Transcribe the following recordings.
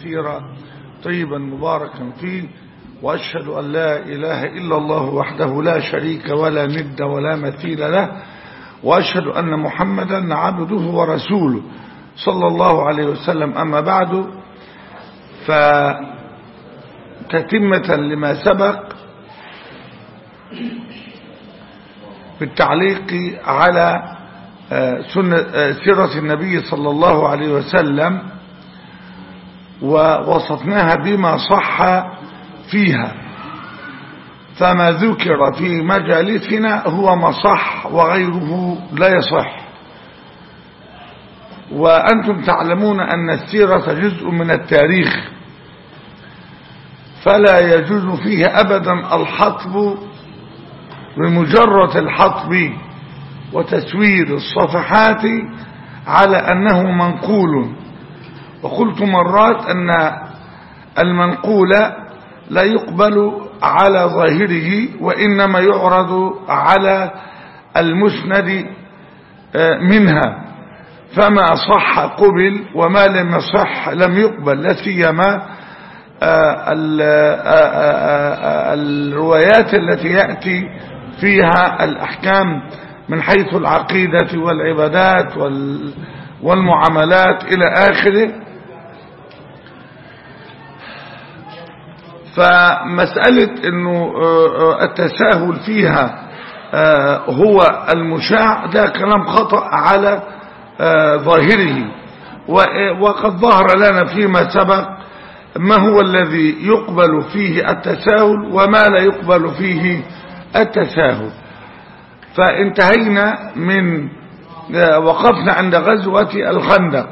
كثيرا طيبا مباركا فيه وأشهد أن لا إله إلا الله وحده لا شريك ولا ند ولا مثيل له وأشهد أن محمدا عبده ورسوله صلى الله عليه وسلم أما بعد فتتمة لما سبق بالتعليق على سنة سيرة النبي صلى الله عليه وسلم ووصفناها بما صح فيها فما ذكر في مجالسنا هو ما صح وغيره لا يصح وأنتم تعلمون أن السيرة جزء من التاريخ فلا يجوز فيه أبدا الحطب بمجرد الحطب وتسوير الصفحات على أنه منقول وقلت مرات أن المنقول لا يقبل على ظاهره وإنما يعرض على المسند منها فما صح قبل وما لم يصح لم يقبل لا سيما الروايات التي يأتي فيها الأحكام من حيث العقيدة والعبادات والمعاملات إلى آخره فمسألة أنه التساهل فيها هو المشاع ده كلام خطأ على ظاهره وقد ظهر لنا فيما سبق ما هو الذي يقبل فيه التساهل وما لا يقبل فيه التساهل فانتهينا من وقفنا عند غزوة الخندق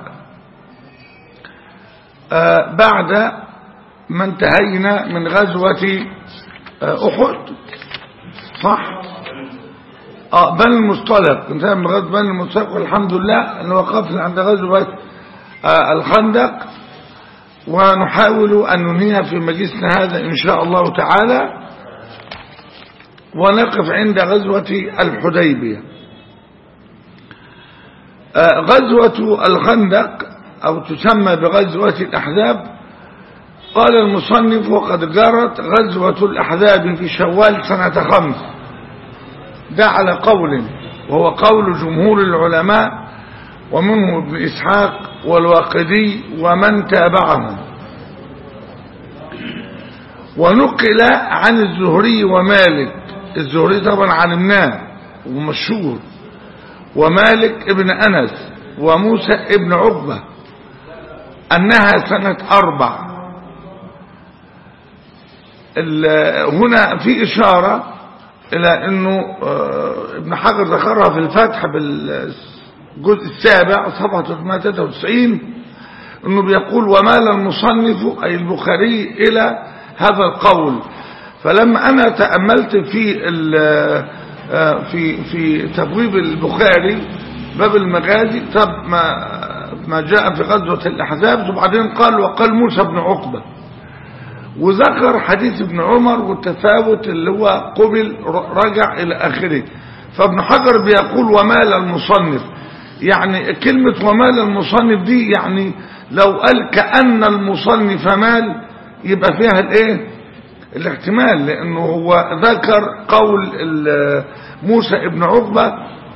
بعد ما انتهينا من غزوة أحد صح اه بني المصطلق انتهينا من غزوة بني المصطلق والحمد لله ان وقفنا عند غزوة الخندق ونحاول أن ننهيها في مجلسنا هذا إن شاء الله تعالى ونقف عند غزوة الحديبية غزوة الخندق أو تسمى بغزوة الأحزاب قال المصنف وقد جرت غزوة الأحزاب في شوال سنة خمس ده على قول وهو قول جمهور العلماء ومنه ابن إسحاق والواقدي ومن تابعهم ونقل عن الزهري ومالك الزهري طبعا علمناه ومشهور ومالك ابن أنس وموسى ابن عقبة أنها سنة أربع هنا في إشارة إلى أنه ابن حجر ذكرها في الفتح بالجزء السابع صفحة 393 أنه بيقول ومال المصنف أي البخاري إلى هذا القول فلما أنا تأملت في في في تبويب البخاري باب المغازي طب ما ما جاء في غزوة الأحزاب وبعدين قال وقال موسى بن عقبة وذكر حديث ابن عمر والتفاوت اللي هو قبل رجع إلى آخره فابن حجر بيقول ومال المصنف يعني كلمة ومال المصنف دي يعني لو قال كأن المصنف مال يبقى فيها الايه الاحتمال لانه هو ذكر قول موسى ابن عقبة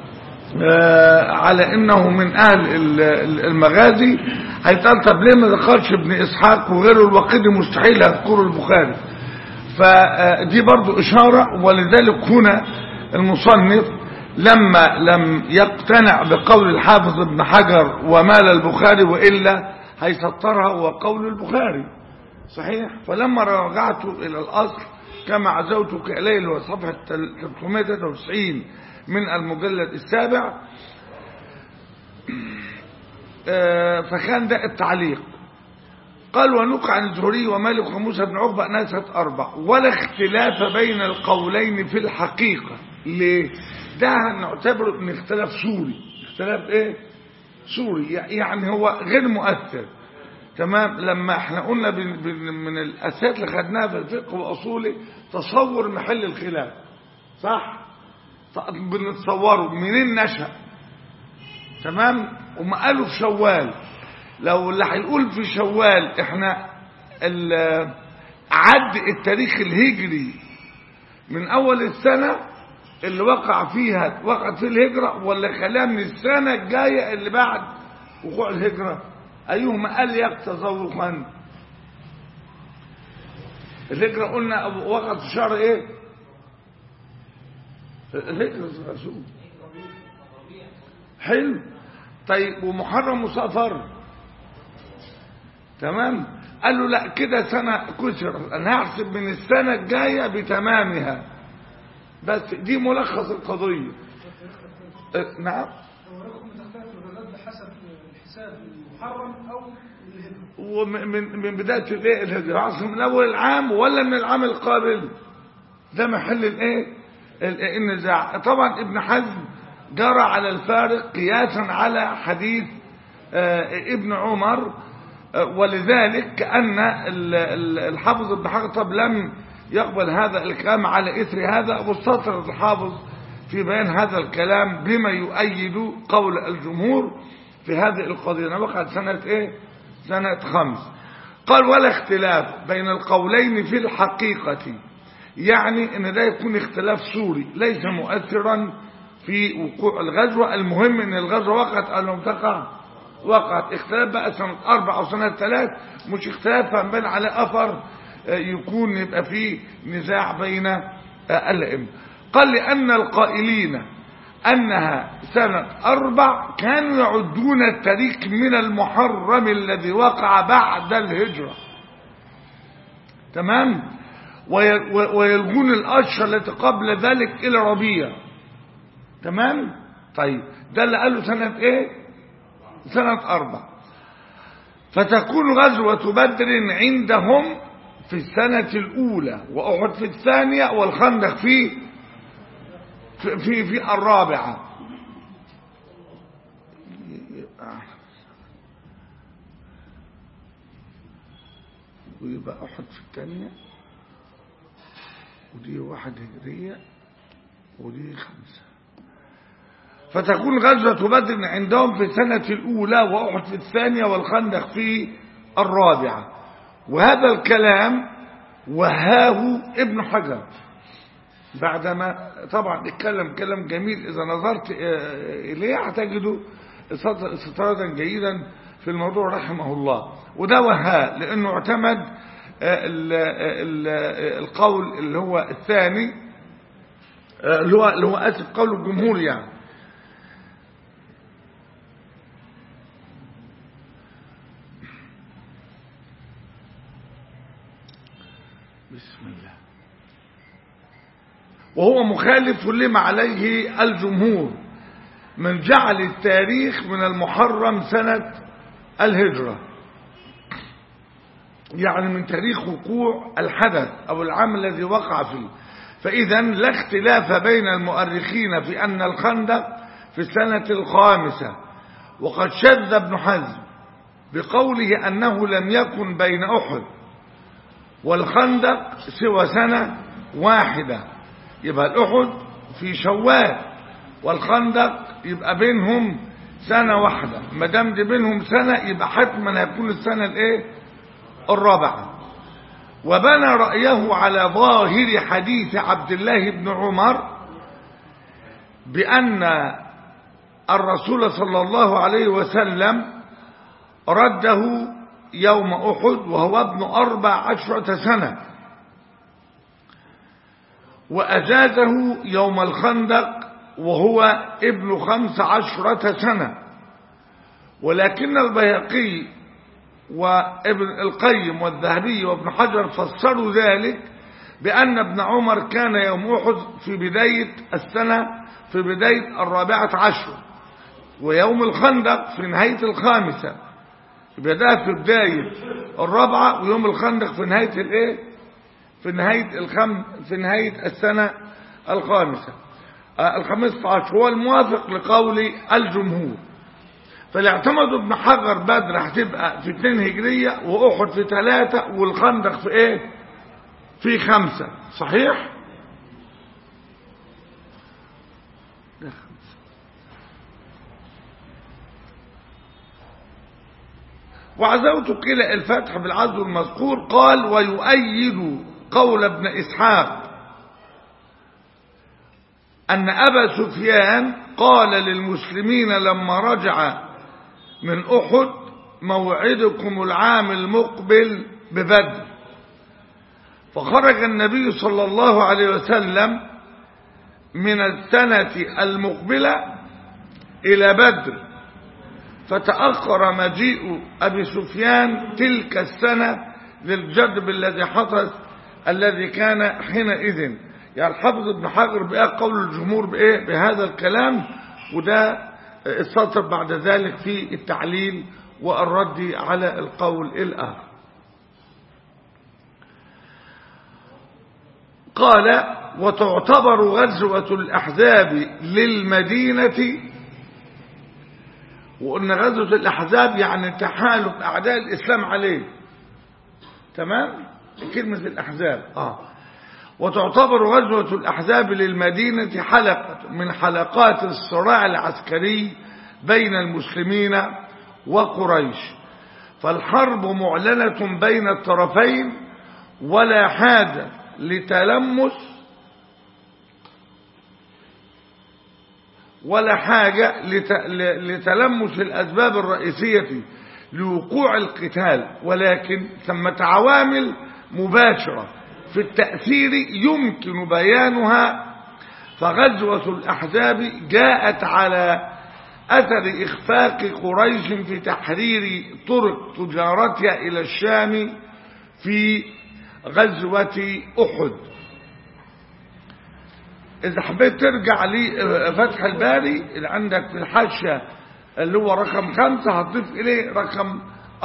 على انه من اهل المغازي هيتقال طب ليه ما ذكرش ابن اسحاق وغيره الوقيدي مستحيل يذكره البخاري فدي برضو اشارة ولذلك هنا المصنف لما لم يقتنع بقول الحافظ ابن حجر ومال البخاري وإلا هيسطرها هو قول البخاري صحيح فلما رجعت إلى الأصل كما عزوتك إليه وصفحة 393 من المجلد السابع فكان ده التعليق قال ونقع عن الزهري ومالك وموسى بن عقبة ناسة أربع ولا اختلاف بين القولين في الحقيقة ليه ده نعتبره ان اختلاف سوري اختلاف ايه سوري يعني هو غير مؤثر تمام لما احنا قلنا من الاساسات اللي خدناها في الفقه واصوله تصور محل الخلاف صح بنتصوره منين نشأ تمام وما قالوا في شوال لو اللي هيقول في شوال احنا ال- عد التاريخ الهجري من اول السنة اللي وقع فيها وقعت في الهجرة ولا خلاها من السنة الجاية اللي بعد وقوع الهجرة ايهما قال لك تذوقا الهجرة قلنا وقعت في شهر ايه الهجرة الرسول حلو طيب ومحرم وصفر تمام قال له لا كده سنة كسرت انا هحسب من السنة الجاية بتمامها بس دي ملخص القضية اه، نعم ورقم تختلف الرياضات بحسب الحساب المحرم او الهجرة ومن من من بداية الايه الهجرة عصر من اول العام ولا من العام القابل ده محل الايه ال- النزاع طبعا ابن حزم جرى على الفارق قياسا على حديث آه، ابن عمر آه، ولذلك كأن ال- ال- الحافظ ابن حجر لم يقبل هذا الكلام على إثر هذا والسطر الحافظ في بيان هذا الكلام بما يؤيد قول الجمهور في هذه القضية وقعت سنة ايه سنة خمس قال ولا اختلاف بين القولين في الحقيقة يعني ان ده يكون اختلاف سوري ليس مؤثرا في وقوع الغزوة المهم ان الغزوة وقعت او لم تقع وقعت اختلاف بقى سنة اربع او سنة ثلاث مش اختلاف فنبان على اثر آه، يكون يبقى فيه نزاع بين آه، الائمة قال لان القائلين أنها سنة أربع كانوا يعدون التاريخ من المحرم الذي وقع بعد الهجرة تمام وي- و- ويلغون الأشهر التي قبل ذلك إلى ربيع تمام طيب ده اللي قاله سنة إيه سنة أربع فتكون غزوة بدر عندهم في السنة الأولى وأحد في الثانية والخندق في في في, في الرابعة ويبقى أحد في الثانية ودي واحد هجرية ودي خمسة فتكون غزوة بدر عندهم في السنة الأولى وأحد في الثانية والخندق في الرابعة وهذا الكلام وهاه ابن حجر بعدما طبعا اتكلم كلام جميل إذا نظرت آه، إليه هتجده استطرادا جيدا في الموضوع رحمه الله وده وهاء لأنه اعتمد آه، ال- ال- القول اللي هو الثاني آه، اللي هو اللي هو اسف قول الجمهور يعني بسم الله وهو مخالف لما عليه الجمهور من جعل التاريخ من المحرم سنة الهجرة يعني من تاريخ وقوع الحدث أو العام الذي وقع فيه فإذا لا اختلاف بين المؤرخين في أن الخندق في السنة الخامسة وقد شذ ابن حزم بقوله أنه لم يكن بين أحد والخندق سوى سنة واحدة يبقى الأحد في شوال والخندق يبقى بينهم سنة واحدة ما دام دي بينهم سنة يبقى حتما هيكون السنة الايه الرابعة وبنى رأيه على ظاهر حديث عبد الله بن عمر بأن الرسول صلى الله عليه وسلم رده يوم أحد وهو ابن أربع عشرة سنة وأجازه يوم الخندق وهو ابن خمس عشرة سنة ولكن البيهقي وابن القيم والذهبي وابن حجر فسروا ذلك بأن ابن عمر كان يوم أحد في بداية السنة في بداية الرابعة عشر ويوم الخندق في نهاية الخامسة يبقى ده في بداية الرابعة ويوم الخندق في نهاية الايه في نهاية الخم في نهاية السنة الخامسة آه، الخامسة عشر هو الموافق لقول الجمهور فالاعتمد ابن حجر بدر هتبقى في اتنين هجرية وأحد في ثلاثة والخندق في ايه في خمسة صحيح ده خمسة وعزوت إلى الفتح بالعزو المذكور قال ويؤيد قول ابن إسحاق أن أبا سفيان قال للمسلمين لما رجع من أحد موعدكم العام المقبل ببدر فخرج النبي صلى الله عليه وسلم من السنة المقبلة إلى بدر فتأخر مجيء أبي سفيان تلك السنة للجدب الذي حدث الذي كان حينئذ يعني الحافظ ابن حجر بقى قول الجمهور بإيه بهذا الكلام وده استطر بعد ذلك في التعليل والرد على القول الآخر قال وتعتبر غزوة الأحزاب للمدينة وقلنا غزوة الأحزاب يعني تحالف أعداء الإسلام عليه تمام كلمة الأحزاب آه وتعتبر غزوة الأحزاب للمدينة حلقة من حلقات الصراع العسكري بين المسلمين وقريش فالحرب معلنة بين الطرفين ولا حاجة لتلمس ولا حاجة لتلمس الأسباب الرئيسية لوقوع القتال ولكن ثمة عوامل مباشرة في التأثير يمكن بيانها فغزوة الأحزاب جاءت على أثر إخفاق قريش في تحرير طرق تجارتها إلى الشام في غزوة أحد إذا حبيت ترجع لفتح الباري اللي عندك في الحاشة اللي هو رقم خمسة هتضيف إليه رقم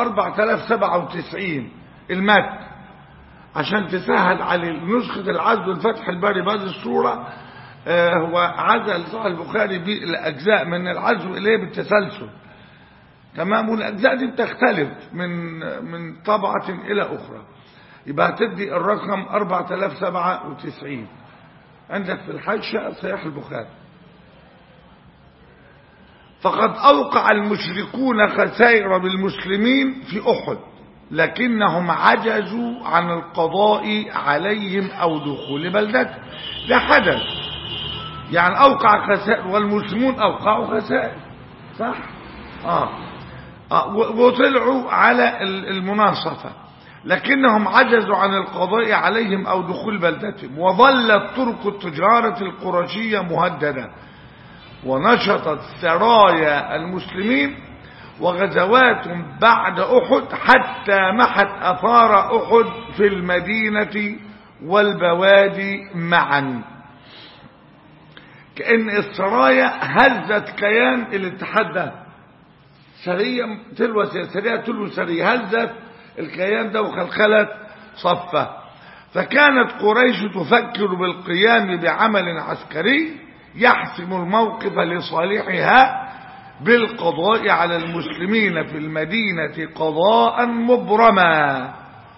4097 المات عشان تسهل على نسخة العزو الفتح الباري بهذه الصورة آه هو عزل صحيح البخاري بالأجزاء من العزو إليه بالتسلسل تمام والأجزاء دي بتختلف من من طبعة إلى أخرى يبقى هتدي الرقم 4097 عندك في الحاشة صحيح البخاري فقد أوقع المشركون خسائر بالمسلمين في أحد لكنهم عجزوا عن القضاء عليهم أو دخول بلدته ده حدث يعني أوقع خسائر والمسلمون أوقعوا خسائر صح آه. آه. وطلعوا على المناصفة لكنهم عجزوا عن القضاء عليهم أو دخول بلدتهم وظلت طرق التجارة القرشية مهددة ونشطت سرايا المسلمين وغزوات بعد أحد حتى محت أثار أحد في المدينة والبوادي معا كأن السرايا هزت كيان الاتحاد ده سرية تلو سرية تلو سرية هزت الكيان ده وخلخلت صفه فكانت قريش تفكر بالقيام بعمل عسكري يحسم الموقف لصالحها بالقضاء على المسلمين في المدينة قضاء مبرما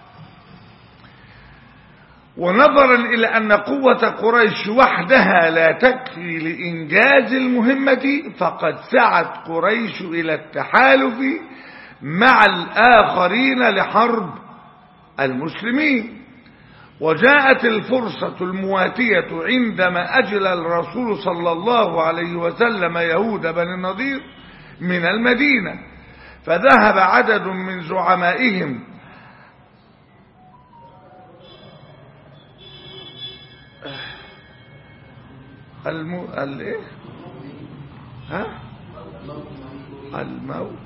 ونظرا إلى أن قوة قريش وحدها لا تكفي لإنجاز المهمة فقد سعت قريش إلى التحالف مع الآخرين لحرب المسلمين وجاءت الفرصة المواتية عندما أجل الرسول صلى الله عليه وسلم يهود بن النضير من المدينة فذهب عدد من زعمائهم المو... الايه ها الموت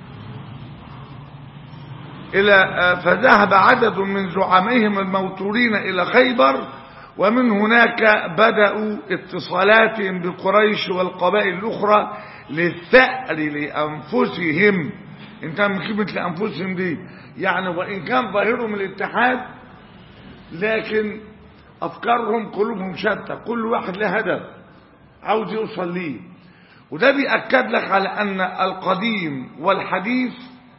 إلى فذهب عدد من زعمائهم الموتورين إلى خيبر ومن هناك بدأوا اتصالاتهم بقريش والقبائل الأخرى للثأر لأنفسهم إن كان من كلمة لأنفسهم دي يعني وإن كان ظاهرهم الاتحاد لكن أفكارهم قلوبهم شتى كل واحد له هدف عاوز يوصل ليه وده بيأكد لك على أن القديم والحديث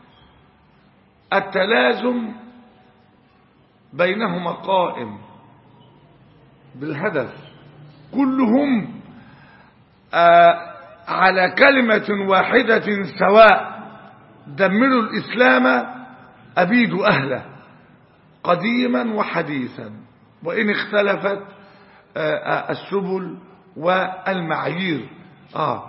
التلازم بينهما قائم بالهدف كلهم آه على كلمة واحدة سواء دمروا الإسلام أبيدوا أهله قديما وحديثا وإن اختلفت السبل والمعايير آه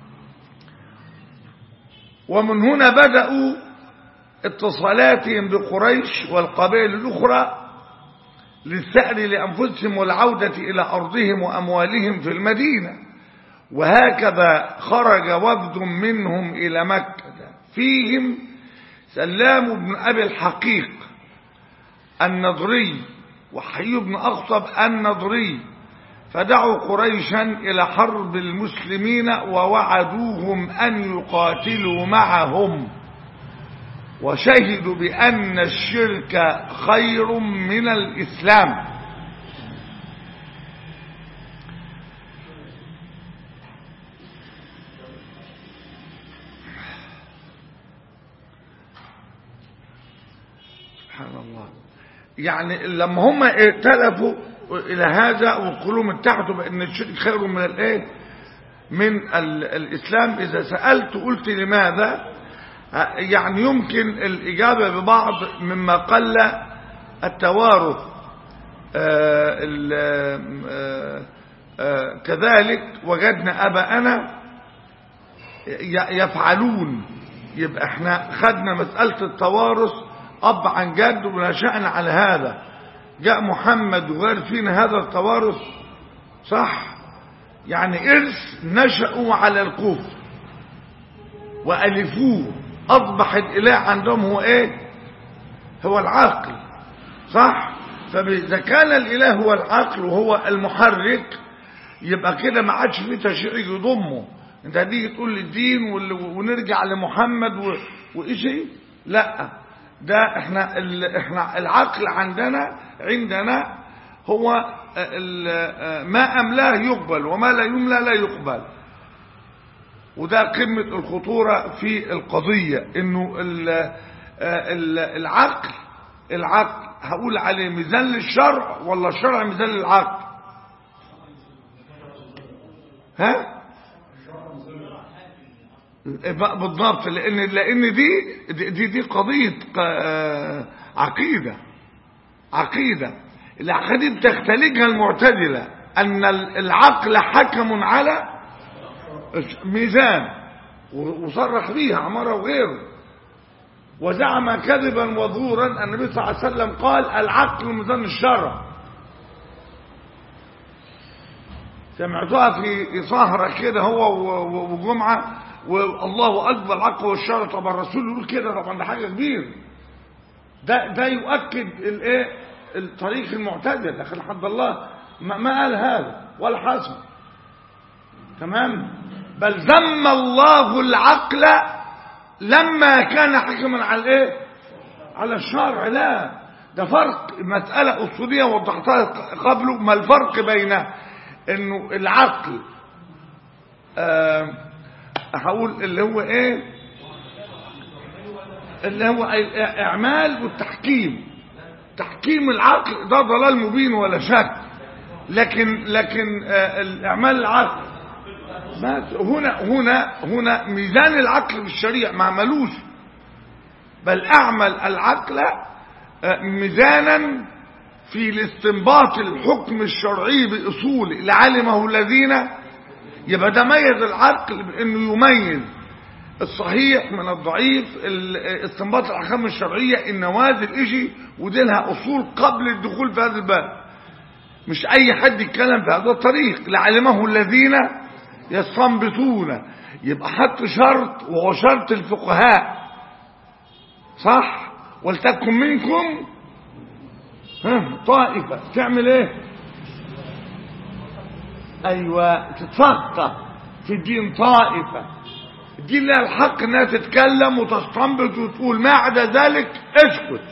ومن هنا بدأوا اتصالاتهم بقريش والقبائل الأخرى للسأل لأنفسهم والعودة إلى أرضهم وأموالهم في المدينة وهكذا خرج وفد منهم إلى مكة فيهم سلام بن أبي الحقيق النضري وحي بن أخطب النضري فدعوا قريشا إلى حرب المسلمين ووعدوهم أن يقاتلوا معهم وشهدوا بأن الشرك خير من الإسلام سبحان الله يعني لما هم ائتلفوا الى هذا وقلوب اتحدوا بان الشرك خير من الايه من الاسلام اذا سالت قلت لماذا يعني يمكن الاجابه ببعض مما قل التوارث كذلك وجدنا اباءنا يفعلون يبقى احنا خدنا مساله التوارث اب عن جد ونشأنا على هذا جاء محمد وغير فينا هذا التوارث صح يعني إرث نشأوا على الكفر وألفوه أصبح الإله عندهم هو إيه هو العقل صح فإذا كان الإله هو العقل وهو المحرك يبقى كده ما عادش في تشريع يضمه انت هتيجي تقول لي الدين ونرجع لمحمد وإيشي لا ده احنا احنا العقل عندنا عندنا هو ما املاه يقبل وما لا يملى لا يقبل وده قمة الخطورة في القضية انه العقل العقل هقول عليه ميزان للشرع ولا الشرع ميزان للعقل ها بالضبط لان لان دي دي دي قضيه عقيده عقيده العقيده بتختلجها المعتزله ان العقل حكم على ميزان وصرح بيها عمره وغيره وزعم كذبا وزورا ان النبي صلى الله عليه وسلم قال العقل ميزان الشرع سمعتها في سهره كده هو وجمعه والله اكبر العقل والشرع طب الرسول يقول كده طبعا ده حاجه كبيره ده ده يؤكد الايه الطريق المعتدل لكن حد الله ما, ما قال هذا ولا حسب تمام بل ذم الله العقل لما كان حكما على الايه على الشرع لا ده فرق مسألة أصولية وضحتها قبله ما الفرق بين انه العقل آه هقول اللي هو ايه اللي هو اعمال والتحكيم تحكيم العقل ده ضلال مبين ولا شك لكن لكن الاعمال العقل بس هنا هنا هنا ميزان العقل في الشريعه ما عملوش بل اعمل العقل ميزانا في الاستنباط الحكم الشرعي باصوله لعلمه الذين يبقى ده ميز العقل بانه يميز الصحيح من الضعيف استنباط الاحكام الشرعيه النوازل اجي ودي لها اصول قبل الدخول في هذا الباب مش اي حد يتكلم في هذا الطريق لعلمه الذين يستنبطون يبقى حط شرط وهو شرط الفقهاء صح ولتكن منكم ها طائفه تعمل ايه ايوه تتفقه في الدين طائفه الدين لها الحق انها تتكلم وتستنبط وتقول ما عدا ذلك اسكت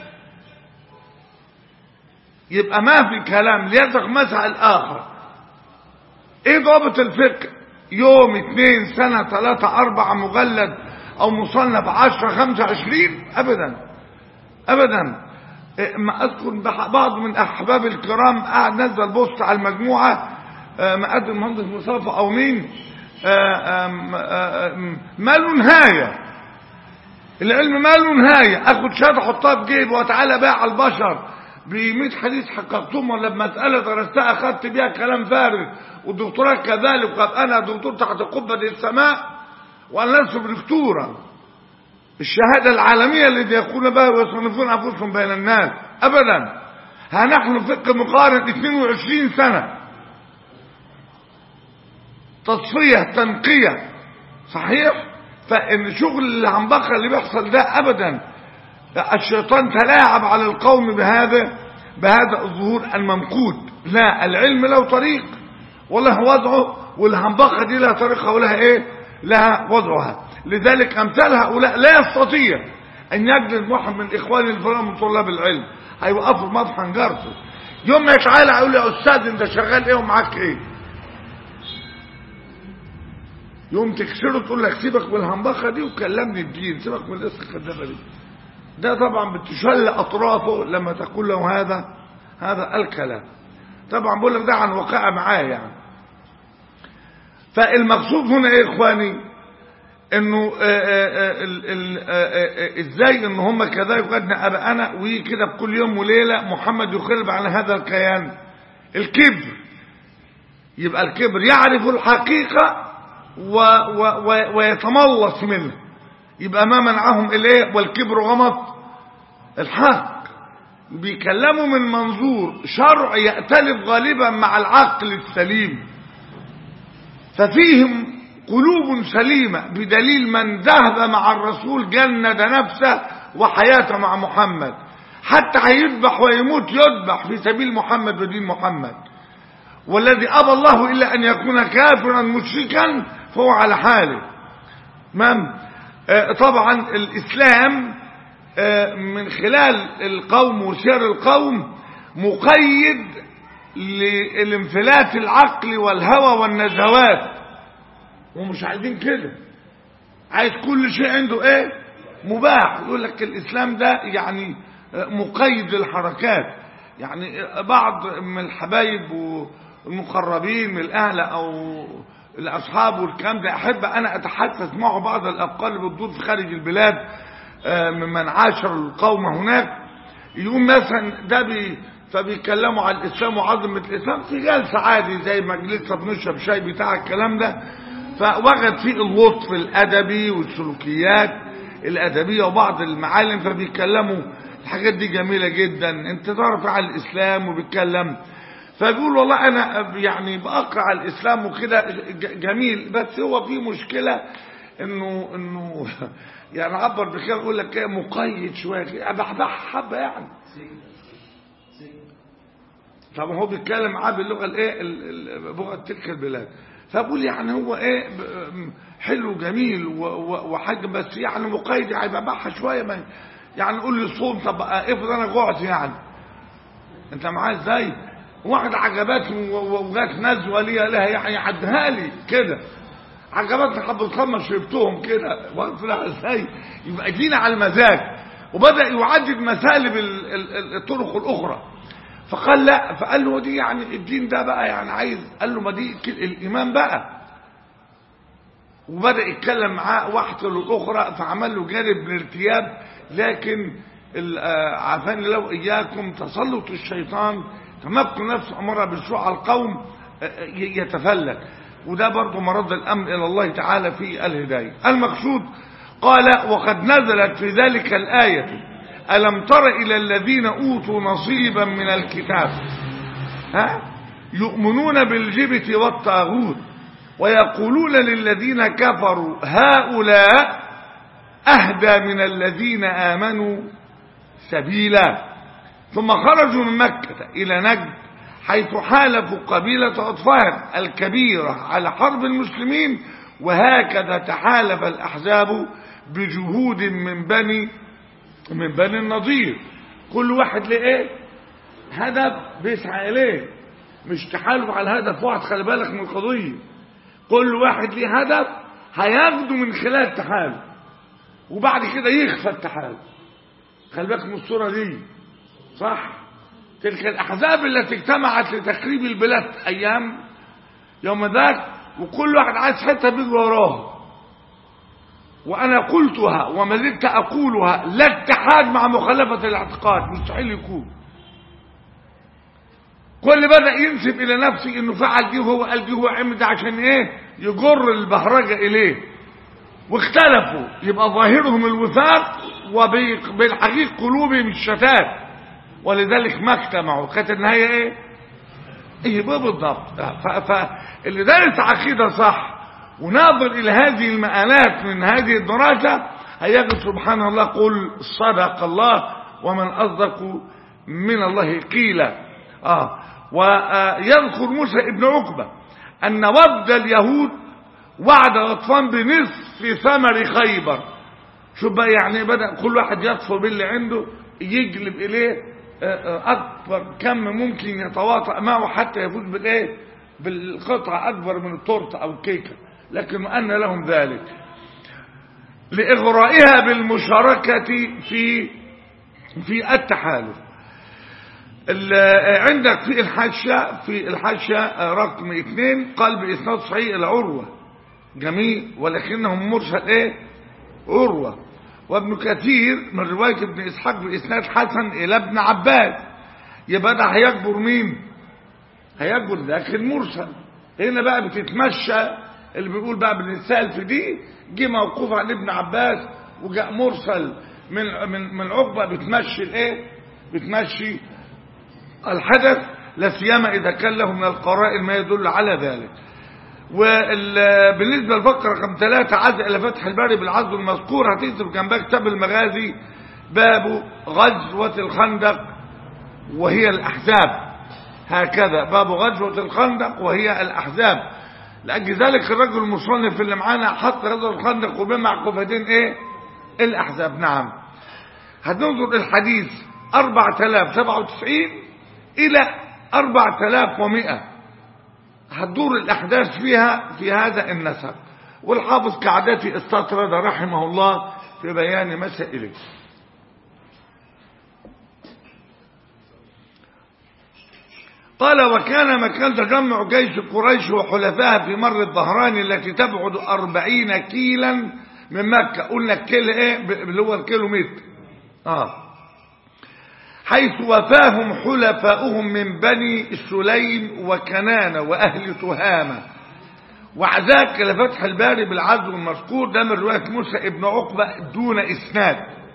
يبقى ما في كلام ليزغ مسعى الاخر ايه ضابط الفقه يوم اتنين سنة ثلاثة اربعة مجلد او مصنف عشرة خمسة عشرين ابدا ابدا ما اذكر بعض من احباب الكرام قاعد نزل بوست على المجموعة مقدم المهندس مصطفى او مين ما له نهاية العلم ما له نهاية اخد شهادة احطها في جيبي وتعالى بقى على البشر ب 100 حديث حققتهم ولا بمسألة درستها اخدت بيها كلام فارغ والدكتوراه كذلك وقد انا دكتور تحت قبة السماء وانا لست بدكتورة الشهادة العالمية الذي يقولون بها ويصنفون انفسهم بين الناس ابدا ها نحن فقه مقارن 22 سنة تصفية تنقية صحيح فان شغل العنبقة اللي بيحصل ده ابدا الشيطان تلاعب على القوم بهذا بهذا الظهور الممقوت لا العلم له طريق وله وضعه والهنبقة دي لها طريقها ولها ايه لها وضعها لذلك امثال هؤلاء لا يستطيع ان يجلس واحد من اخواني الفلان من طلاب العلم هيوقفوا في مطحن حنجرته يوم ما يتعالى يقول لي يا استاذ انت شغال ايه ومعاك ايه يوم تكسره تقول لك سيبك من الهنبخه دي وكلمني الدين سيبك من القصه الكذابه دي ده طبعا بتشل اطرافه لما تقول له هذا هذا الكلام طبعا بقول لك ده عن وقائع معاه يعني فالمقصود هنا ايه يا اخواني انه آآ آآ ال ال آآ ازاي ان هم كذلك قدنا اباءنا وكده بكل يوم وليله محمد يخرب على هذا الكيان الكبر يبقى الكبر يعرف الحقيقه و و و ويتملص منه يبقى ما منعهم اليه والكبر غمط الحق بيكلموا من منظور شرع يأتلف غالبا مع العقل السليم ففيهم قلوب سليمة بدليل من ذهب مع الرسول جند نفسه وحياته مع محمد حتى هيذبح ويموت يذبح في سبيل محمد ودين محمد والذي أبى الله إلا أن يكون كافرا مشركا فهو على حاله تمام آه طبعا الإسلام آه من خلال القوم وسير القوم مقيد للانفلات العقل والهوى والنزوات ومش عايزين كده عايز كل شيء عنده ايه مباح يقول لك الاسلام ده يعني مقيد للحركات يعني بعض من الحبايب والمقربين من الاهل او الاصحاب والكلام ده احب انا اتحدث معه بعض الافكار اللي بتدور في خارج البلاد ممن عاشر القوم هناك يقوم مثلا ده بي فبيتكلموا على الاسلام وعظمه الاسلام في جلسه عادي زي مجلسه بنشرب شاي بتاع الكلام ده فوجد فيه اللطف الادبي والسلوكيات الادبيه وبعض المعالم فبيتكلموا الحاجات دي جميله جدا انت تعرف على الاسلام وبيتكلم فبيقول والله انا يعني بقرا على الاسلام وكده جميل بس هو في مشكله انه انه يعني عبر بكده يقول لك ايه مقيد شويه بحبح حبه يعني طب هو بيتكلم معاه باللغه الايه لغه تلك البلاد فبقول يعني هو ايه حلو جميل وحاجه بس يعني مقيد هيبقى بحها شويه ما يعني قول لي صوم طب افرض انا جوعت يعني انت معايا ازاي واحد عجبتني وجات نزوه ليها لها يعني عدها لي كده عجبتني حبه خمس شربتهم كده واقف لها ازاي يبقى جينا على المزاج وبدا يعدد مسالب الطرق الاخرى فقال لا فقال له دي يعني الدين ده بقى يعني عايز قال له ما دي الإيمان بقى وبدأ يتكلم معاه واحدة للأخرى فعمل له جانب من الارتياب لكن عافاني لو إياكم تسلط الشيطان تمكن نفسه أمرها بالسوء على القوم يتفلت وده برضه مرد الأمر إلى الله تعالى في الهداية المقصود قال وقد نزلت في ذلك الآية ألم تر إلى الذين أوتوا نصيبا من الكتاب ها يؤمنون بالجبت والطاغوت ويقولون للذين كفروا هؤلاء أهدى من الذين آمنوا سبيلا ثم خرجوا من مكة إلى نجد حيث حالفوا قبيلة أطفال الكبيرة على حرب المسلمين وهكذا تحالف الأحزاب بجهود من بني من بني النضير كل واحد له ايه هدف بيسعى اليه مش تحالف على هدف واحد خلي بالك من القضيه كل واحد ليه هدف هياخده من خلال التحالف وبعد كده يخفى التحالف خلي بالك من الصوره دي صح تلك الاحزاب التي اجتمعت لتخريب البلاد ايام يوم ذاك وكل واحد عايز حته بيجري وراه وأنا قلتها وما زلت أقولها لا اتحاد مع مخالفة الاعتقاد مستحيل يكون كل بدأ ينسب إلى نفسه إنه فعل دي وهو قال دي وهو عمل ده عشان إيه يجر البهرجة إليه واختلفوا يبقى ظاهرهم الوثاق وبالحقيقة قلوبهم الشتات ولذلك ما اجتمعوا كانت النهاية إيه ايه بقى بالضبط فاللي دارس عقيدة صح وناظر الى هذه المآلات من هذه الدراسة هيجد سبحان الله قل صدق الله ومن أصدق من الله قيلا آه ويذكر موسى ابن عقبة أن ود اليهود وعد غطفان بنصف ثمر خيبر شوف بقى يعني بدأ كل واحد يطفر باللي عنده يجلب إليه اكبر كم ممكن يتواطأ معه حتى يفوز بالايه بالقطعة اكبر من التورته او الكيكة لكن ان لهم ذلك لاغرائها بالمشاركة في في التحالف عندك في الحاشة في الحاشة رقم اثنين قال بإسناد صحيح العروة جميل ولكنهم مرسل ايه عروة وابن كثير من رواية ابن إسحاق بإسناد حسن إلى ابن عباس يبقى ده هيكبر مين هيكبر ذاك المرسل هنا بقى بتتمشى اللي بيقول بقى بنسال في دي جه موقوف عن ابن عباس وجاء مرسل من من من عقبه بتمشي الايه بتمشي الحدث لا سيما اذا كان له من القرائن ما يدل على ذلك وبالنسبة للفقرة رقم ثلاثة عز إلى فتح الباري بالعزو المذكور هتكتب جنبها كتاب المغازي باب غزوة الخندق وهي الأحزاب هكذا باب غزوة الخندق وهي الأحزاب لأجل ذلك الرجل المصنف اللي معانا حط غزوة الخندق وبمع قفتين ايه الأحزاب نعم هننظر الحديث 4097 إلى 4100 هتدور الأحداث فيها في هذا النسق والحافظ كعادته استطرد رحمه الله في بيان مسائله قال وكان مكان تجمع جيش قريش وحلفائها في مر الظهران التي تبعد أربعين كيلا من مكة قلنا الكيل ايه اللي هو الكيلو متر اه حيث وفاهم حلفاؤهم من بني سليم وكنان وأهل تهامة وعذاك لفتح الباري بالعزو المذكور ده من رواية موسى ابن عقبة دون إسناد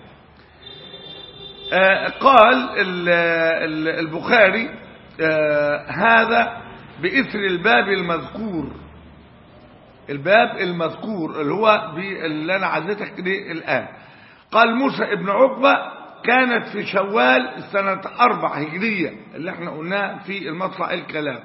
آه قال البخاري آه هذا بإثر الباب المذكور الباب المذكور اللي هو اللي أنا عزتك ليه الآن قال موسى ابن عقبة كانت في شوال سنة أربع هجرية اللي احنا قلناه في المطلع الكلام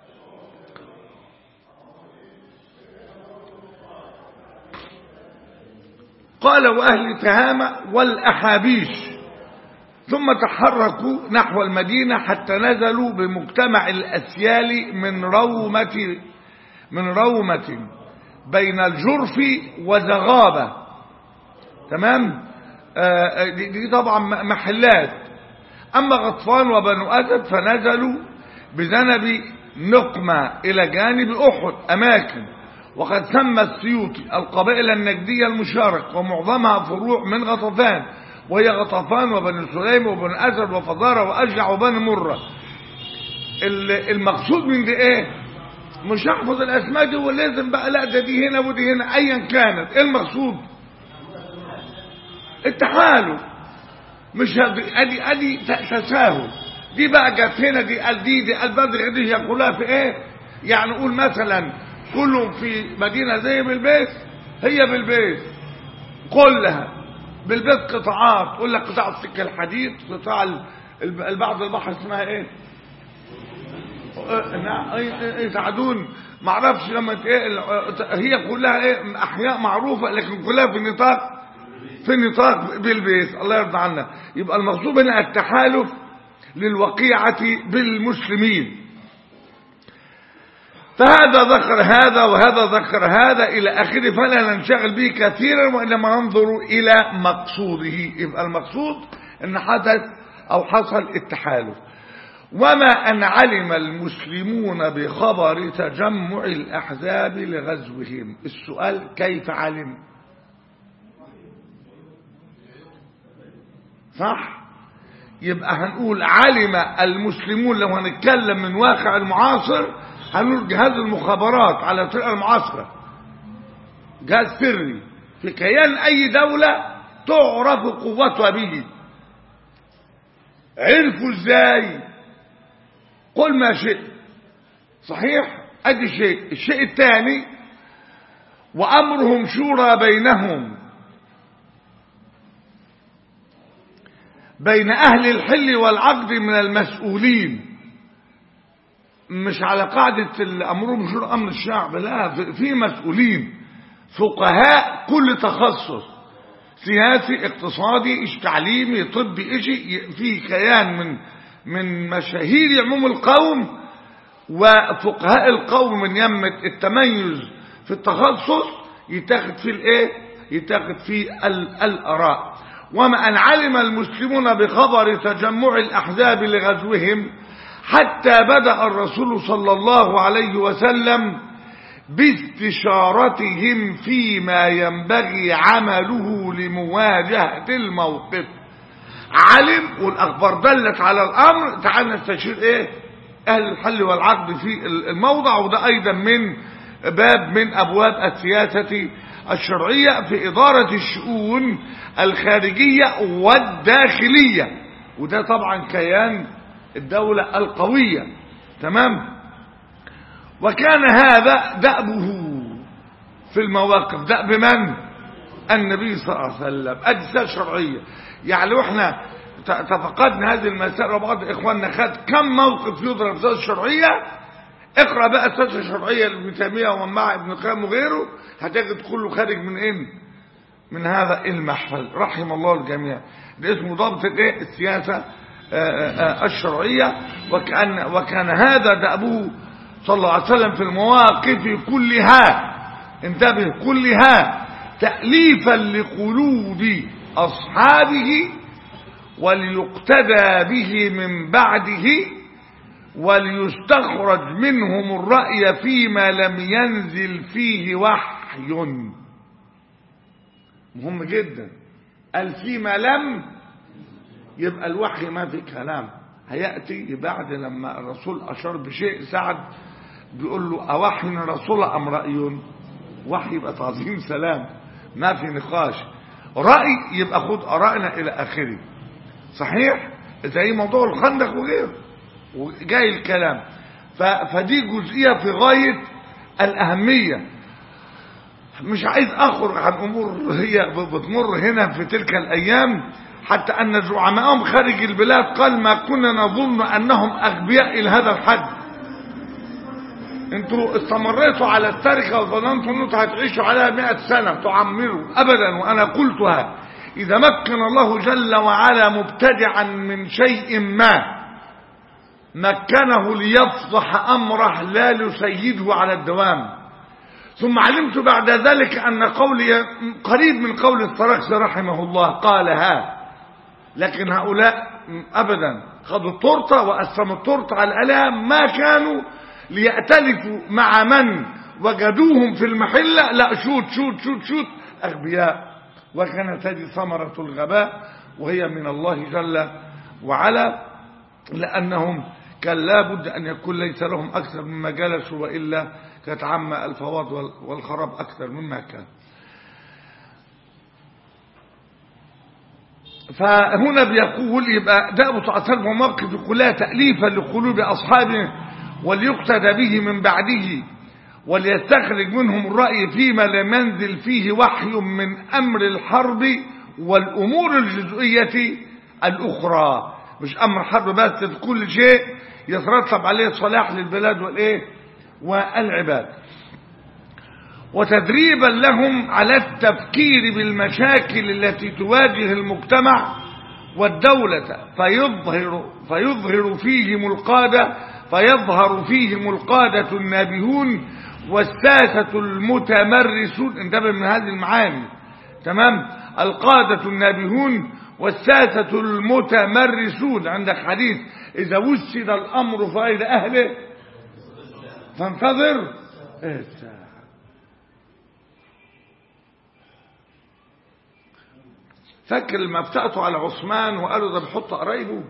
قال وأهل تهامة والأحابيش ثم تحركوا نحو المدينة حتى نزلوا بمجتمع الأسيال من رومة من رومة بين الجرف وزغابة تمام آه دي, دي طبعا محلات أما غطفان وبنو أسد فنزلوا بذنب نقمة إلى جانب أحد أماكن وقد سمى السيوطي القبائل النجدية المشارك ومعظمها فروع من غطفان وهي غطفان وبني سليم وبني أسد وفضارة وأشجع وبني مرة المقصود من دي ايه مش احفظ الاسماء دي ولازم بقى لا ده دي هنا ودي هنا ايا كانت ايه المقصود التحالف مش ادي ادي تساهل دي بقى جت هنا دي قال دي دي قال بدر دي هي كلها في ايه يعني قول مثلا كلهم في مدينه زي بالبيت هي بالبيت كلها بالبيت قطاعات تقول لك قطاع السكه الحديد قطاع البعض البحر اسمها ايه يساعدون ما اعرفش لما ايه هي كلها ايه احياء معروفه لكن كلها في نطاق في نطاق بالبيت الله يرضى عنا يبقى المقصود هنا التحالف للوقيعه بالمسلمين فهذا ذكر هذا وهذا ذكر هذا إلى آخره فلا ننشغل به كثيرا وإنما ننظر إلى مقصوده يبقى المقصود أن حدث أو حصل التحالف وما أن علم المسلمون بخبر تجمع الأحزاب لغزوهم السؤال كيف علم صح يبقى هنقول علم المسلمون لو هنتكلم من واقع المعاصر هنقول جهاز المخابرات على طريقة المعاصرة جهاز سري في كيان أي دولة تعرف قوتها به عرفوا ازاي قل ما شئت صحيح ادي شيء الشيء الثاني وامرهم شورى بينهم بين اهل الحل والعقد من المسؤولين مش على قاعدة امرهم شورى امر الشعب لا في مسؤولين فقهاء كل تخصص سياسي اقتصادي تعليمي طبي اشي في كيان من من مشاهير عموم القوم وفقهاء القوم من يمة التميز في التخصص يتاخد في الايه يتاخد في الاراء وما ان علم المسلمون بخبر تجمع الاحزاب لغزوهم حتى بدأ الرسول صلى الله عليه وسلم باستشارتهم فيما ينبغي عمله لمواجهة الموقف علم والأخبار دلت على الأمر تعال نستشير إيه أهل الحل والعقد في الموضع وده أيضا من باب من أبواب السياسة الشرعية في إدارة الشؤون الخارجية والداخلية وده طبعا كيان الدولة القوية تمام وكان هذا دأبه في المواقف دأب من النبي صلى الله عليه وسلم أجزاء شرعية يعني لو احنا تفقدنا هذه المسائل وبعض إخواننا خد كم موقف يضرب في الشرعية اقرأ بقى السياسة الشرعية لابن تيمية ومع ابن القيم وغيره هتجد كله خارج من ايه من هذا المحفل رحم الله الجميع ده اسمه ضابط الايه السياسة الشرعية وكان, وكان هذا دأبه صلى الله عليه وسلم في المواقف كلها انتبه كلها تأليفا لقلوب أصحابه وليقتدى به من بعده وليستخرج منهم الرأي فيما لم ينزل فيه وحي مهم جدا قال فيما لم يبقى الوحي ما في كلام هيأتي بعد لما الرسول أشار بشيء سعد بيقول له أوحي رسول أم رأي وحي يبقى تعظيم سلام ما في نقاش رأي يبقى خد أرائنا إلى آخره صحيح زي موضوع الخندق وغيره وجاي الكلام فدي جزئية في غاية الأهمية مش عايز أخرج عن أمور هي بتمر هنا في تلك الأيام حتى أن زعمائهم خارج البلاد قال ما كنا نظن أنهم أغبياء إلى هذا الحد انتوا استمريتوا على التركة وظننتوا انتوا هتعيشوا عليها مئة سنة تعمروا أبدا وأنا قلتها إذا مكن الله جل وعلا مبتدعا من شيء ما مكنه ليفضح أمره لا لسيده على الدوام ثم علمت بعد ذلك أن قولي قريب من قول الطرقس رحمه الله قالها لكن هؤلاء أبدا خذوا التورته وقسموا التورته على الآلهة ما كانوا ليأتلفوا مع من وجدوهم في المحلة لا شوت شوت شوت شوت أغبياء وكانت هذه ثمرة الغباء وهي من الله جل وعلا لأنهم كان لابد أن يكون ليس لهم أكثر مما جلسوا وإلا كانت عم الفوض والخراب أكثر مما كان فهنا بيقول يبقى ده أبو تعطل مواقف كلها تأليفا لقلوب أصحابه وليقتدى به من بعده وليستخرج منهم الرأي فيما لم ينزل فيه وحي من أمر الحرب والأمور الجزئية الأخرى مش أمر حرب بس في كل شيء يترتب عليه صلاح للبلاد والإيه والعباد وتدريبا لهم على التفكير بالمشاكل التي تواجه المجتمع والدولة فيظهر, فيظهر فيهم القادة فيظهر فيهم القادة النابهون والساسة المتمرسون انتبه من هذه المعاني تمام القادة النابهون والساسة المتمرسون عندك حديث إذا وسد الأمر فإلى أهله فانتظر فاكر لما افتقتوا على عثمان وقالوا ده بيحط قرايبه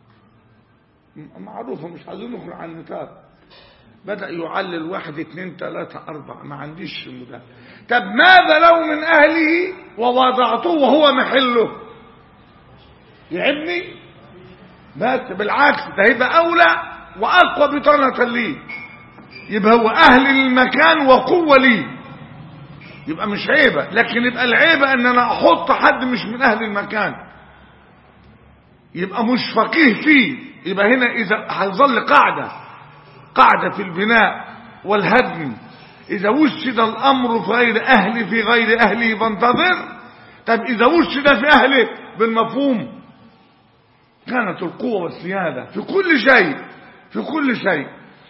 معروفة مش عايزين نخرج عن النطاق بدأ يعلل واحد اثنين ثلاثة أربعة ما عنديش ده طب ماذا لو من أهله ووضعته وهو محله يعبني بس بالعكس ده هيبقى أولى وأقوى بطانة ليه يبقى هو أهل المكان وقوة ليه يبقى مش عيبة لكن يبقى العيبة ان انا احط حد مش من اهل المكان يبقى مش فقيه فيه يبقى هنا اذا هيظل قاعدة قاعدة في البناء والهدم اذا وسد الامر في غير اهله في غير اهله فانتظر طب اذا وسد في اهله بالمفهوم كانت القوة والسيادة في كل شيء في كل شيء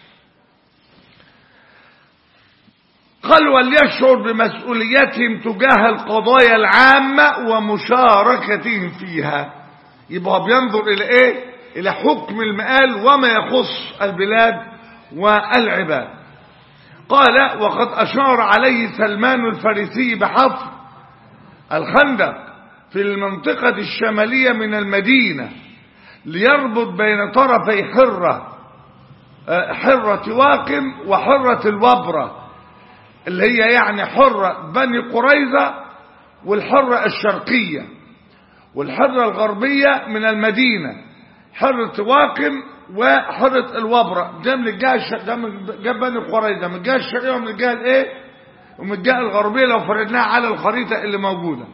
قال وليشعر بمسؤوليتهم تجاه القضايا العامة ومشاركتهم فيها يبقى بينظر إلى إيه إلى حكم المآل وما يخص البلاد والعباد قال وقد أشار عليه سلمان الفارسي بحفر الخندق في المنطقة الشمالية من المدينة ليربط بين طرفي حرة حرة واقم وحرة الوبرة اللي هي يعني حرة بني قريظة والحرة الشرقية والحرة الغربية من المدينة حرة واقم وحرة الوبرة ده من الجهة ده من جهة بني قريظة من الجهة الشرقية ومن الجهة الايه ومن الجهة الغربية لو فردناها على الخريطة اللي موجودة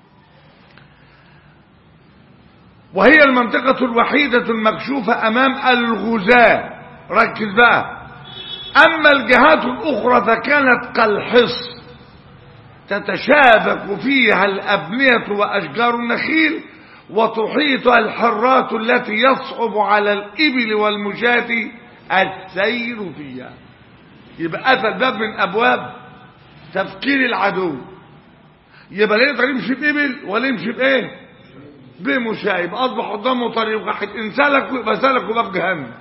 وهي المنطقة الوحيدة المكشوفة أمام الغزاة ركز بقى أما الجهات الأخرى فكانت كالحص تتشابك فيها الأبنية وأشجار النخيل وتحيط الحرات التي يصعب على الإبل والمشاة السير فيها يبقى أتى الباب من أبواب تفكير العدو يبقى لا يقدر يمشي بإبل ولا يمشي بإيه بمشاة يبقى أصبح قدامه طريق واحد إن سلك يبقى سلك وباب جهنم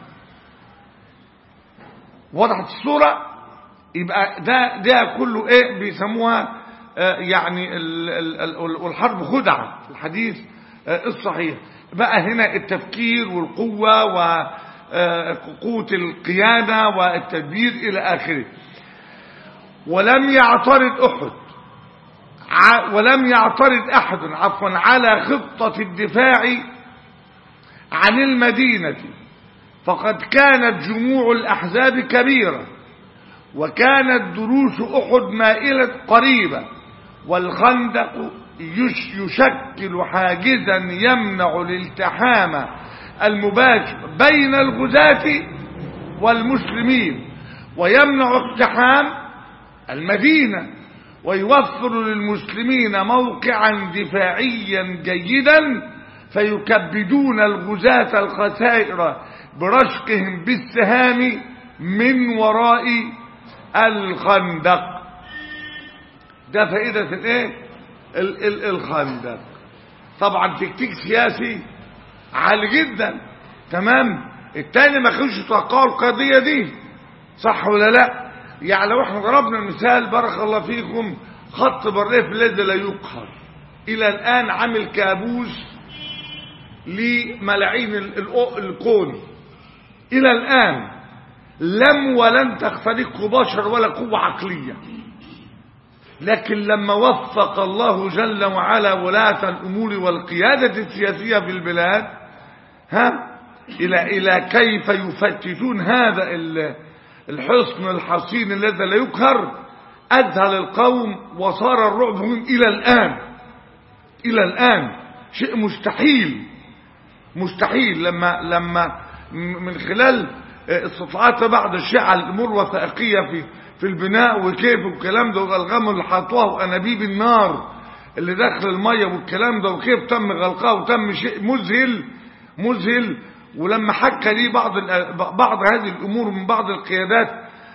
وضحت الصورة يبقى ده ده كله ايه بيسموها آه يعني ال ال ال والحرب خدعة في الحديث آه الصحيح بقى هنا التفكير والقوة وقوة القيادة والتدبير إلى آخره ولم يعترض أحد ولم يعترض أحد عفوا على خطة الدفاع عن المدينة فقد كانت جموع الأحزاب كبيرة وكانت دروس أحد مائلة قريبة والخندق يشكل حاجزا يمنع الالتحام المباشر بين الغزاة والمسلمين ويمنع اقتحام المدينة ويوفر للمسلمين موقعا دفاعيا جيدا فيكبدون الغزاة الخسائر برشقهم بالسهام من وراء الخندق ده فائدة الايه ال ال الخندق طبعا تكتيك سياسي عالي جدا تمام التاني ما كانش يتوقعوا القضية دي صح ولا لا يعني لو احنا ضربنا مثال بارك الله فيكم خط بالريف الذي لا يقهر الى الان عامل كابوس لملاعين الكون الى الان لم ولن تخترقه بشر ولا قوة عقلية لكن لما وفق الله جل وعلا ولاة الأمور والقيادة السياسية في البلاد ها إلى إلى كيف يفتتون هذا الحصن الحصين الذي لا يقهر أذهل القوم وصار الرعب منهم إلى الآن إلى الآن شيء مستحيل مستحيل لما لما من خلال استطلاعات بعض الشيعة الأمور وثائقية في في البناء وكيف والكلام ده والغام اللي حطوها وأنابيب النار اللي داخل المية والكلام ده وكيف تم غلقها وتم شيء مذهل مذهل ولما حكى لي بعض بعض هذه الأمور من بعض القيادات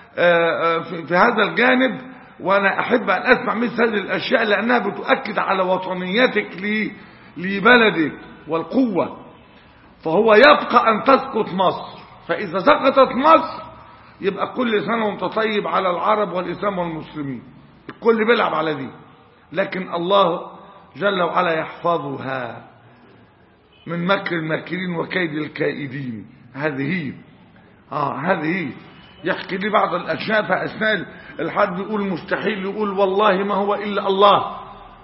في هذا الجانب وأنا أحب أن أسمع مثل هذه الأشياء لأنها بتؤكد على وطنيتك لبلدك والقوة فهو يبقى أن تسقط مصر فإذا سقطت مصر يبقى كل سنة وانت طيب على العرب والإسلام والمسلمين الكل بيلعب على دي لكن الله جل وعلا يحفظها من مكر الماكرين وكيد الكائدين هذه هي اه هذه هي يحكي لي بعض الاشياء فاثناء الحد يقول مستحيل يقول والله ما هو الا الله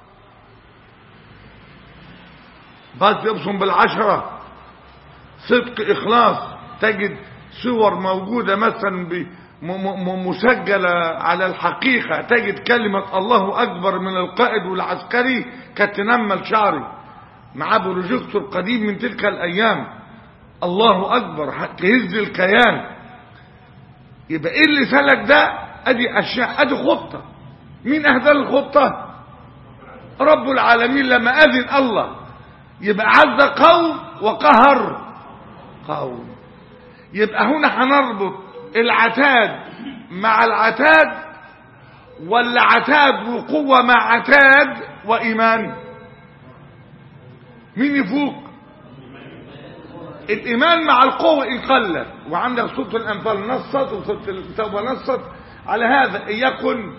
بس يبصم بالعشرة صدق إخلاص تجد صور موجودة مثلا ب- م- م- مسجلة على الحقيقة تجد كلمة الله أكبر من القائد والعسكري كتنمل شعري مع بروجيكتور قديم من تلك الأيام الله أكبر تهز الكيان يبقى إيه اللي سلك ده أدي أشياء أدي خطة مين أهدى الخطة رب العالمين لما أذن الله يبقى عز قوم وقهر قوم يبقى هنا هنربط العتاد مع العتاد ولا عتاد وقوة مع عتاد وإيمان مين يفوق الإيمان مع القوة إن قلت وعندك سورة الأنفال نصت وسورة التوبة نصت على هذا إن يكن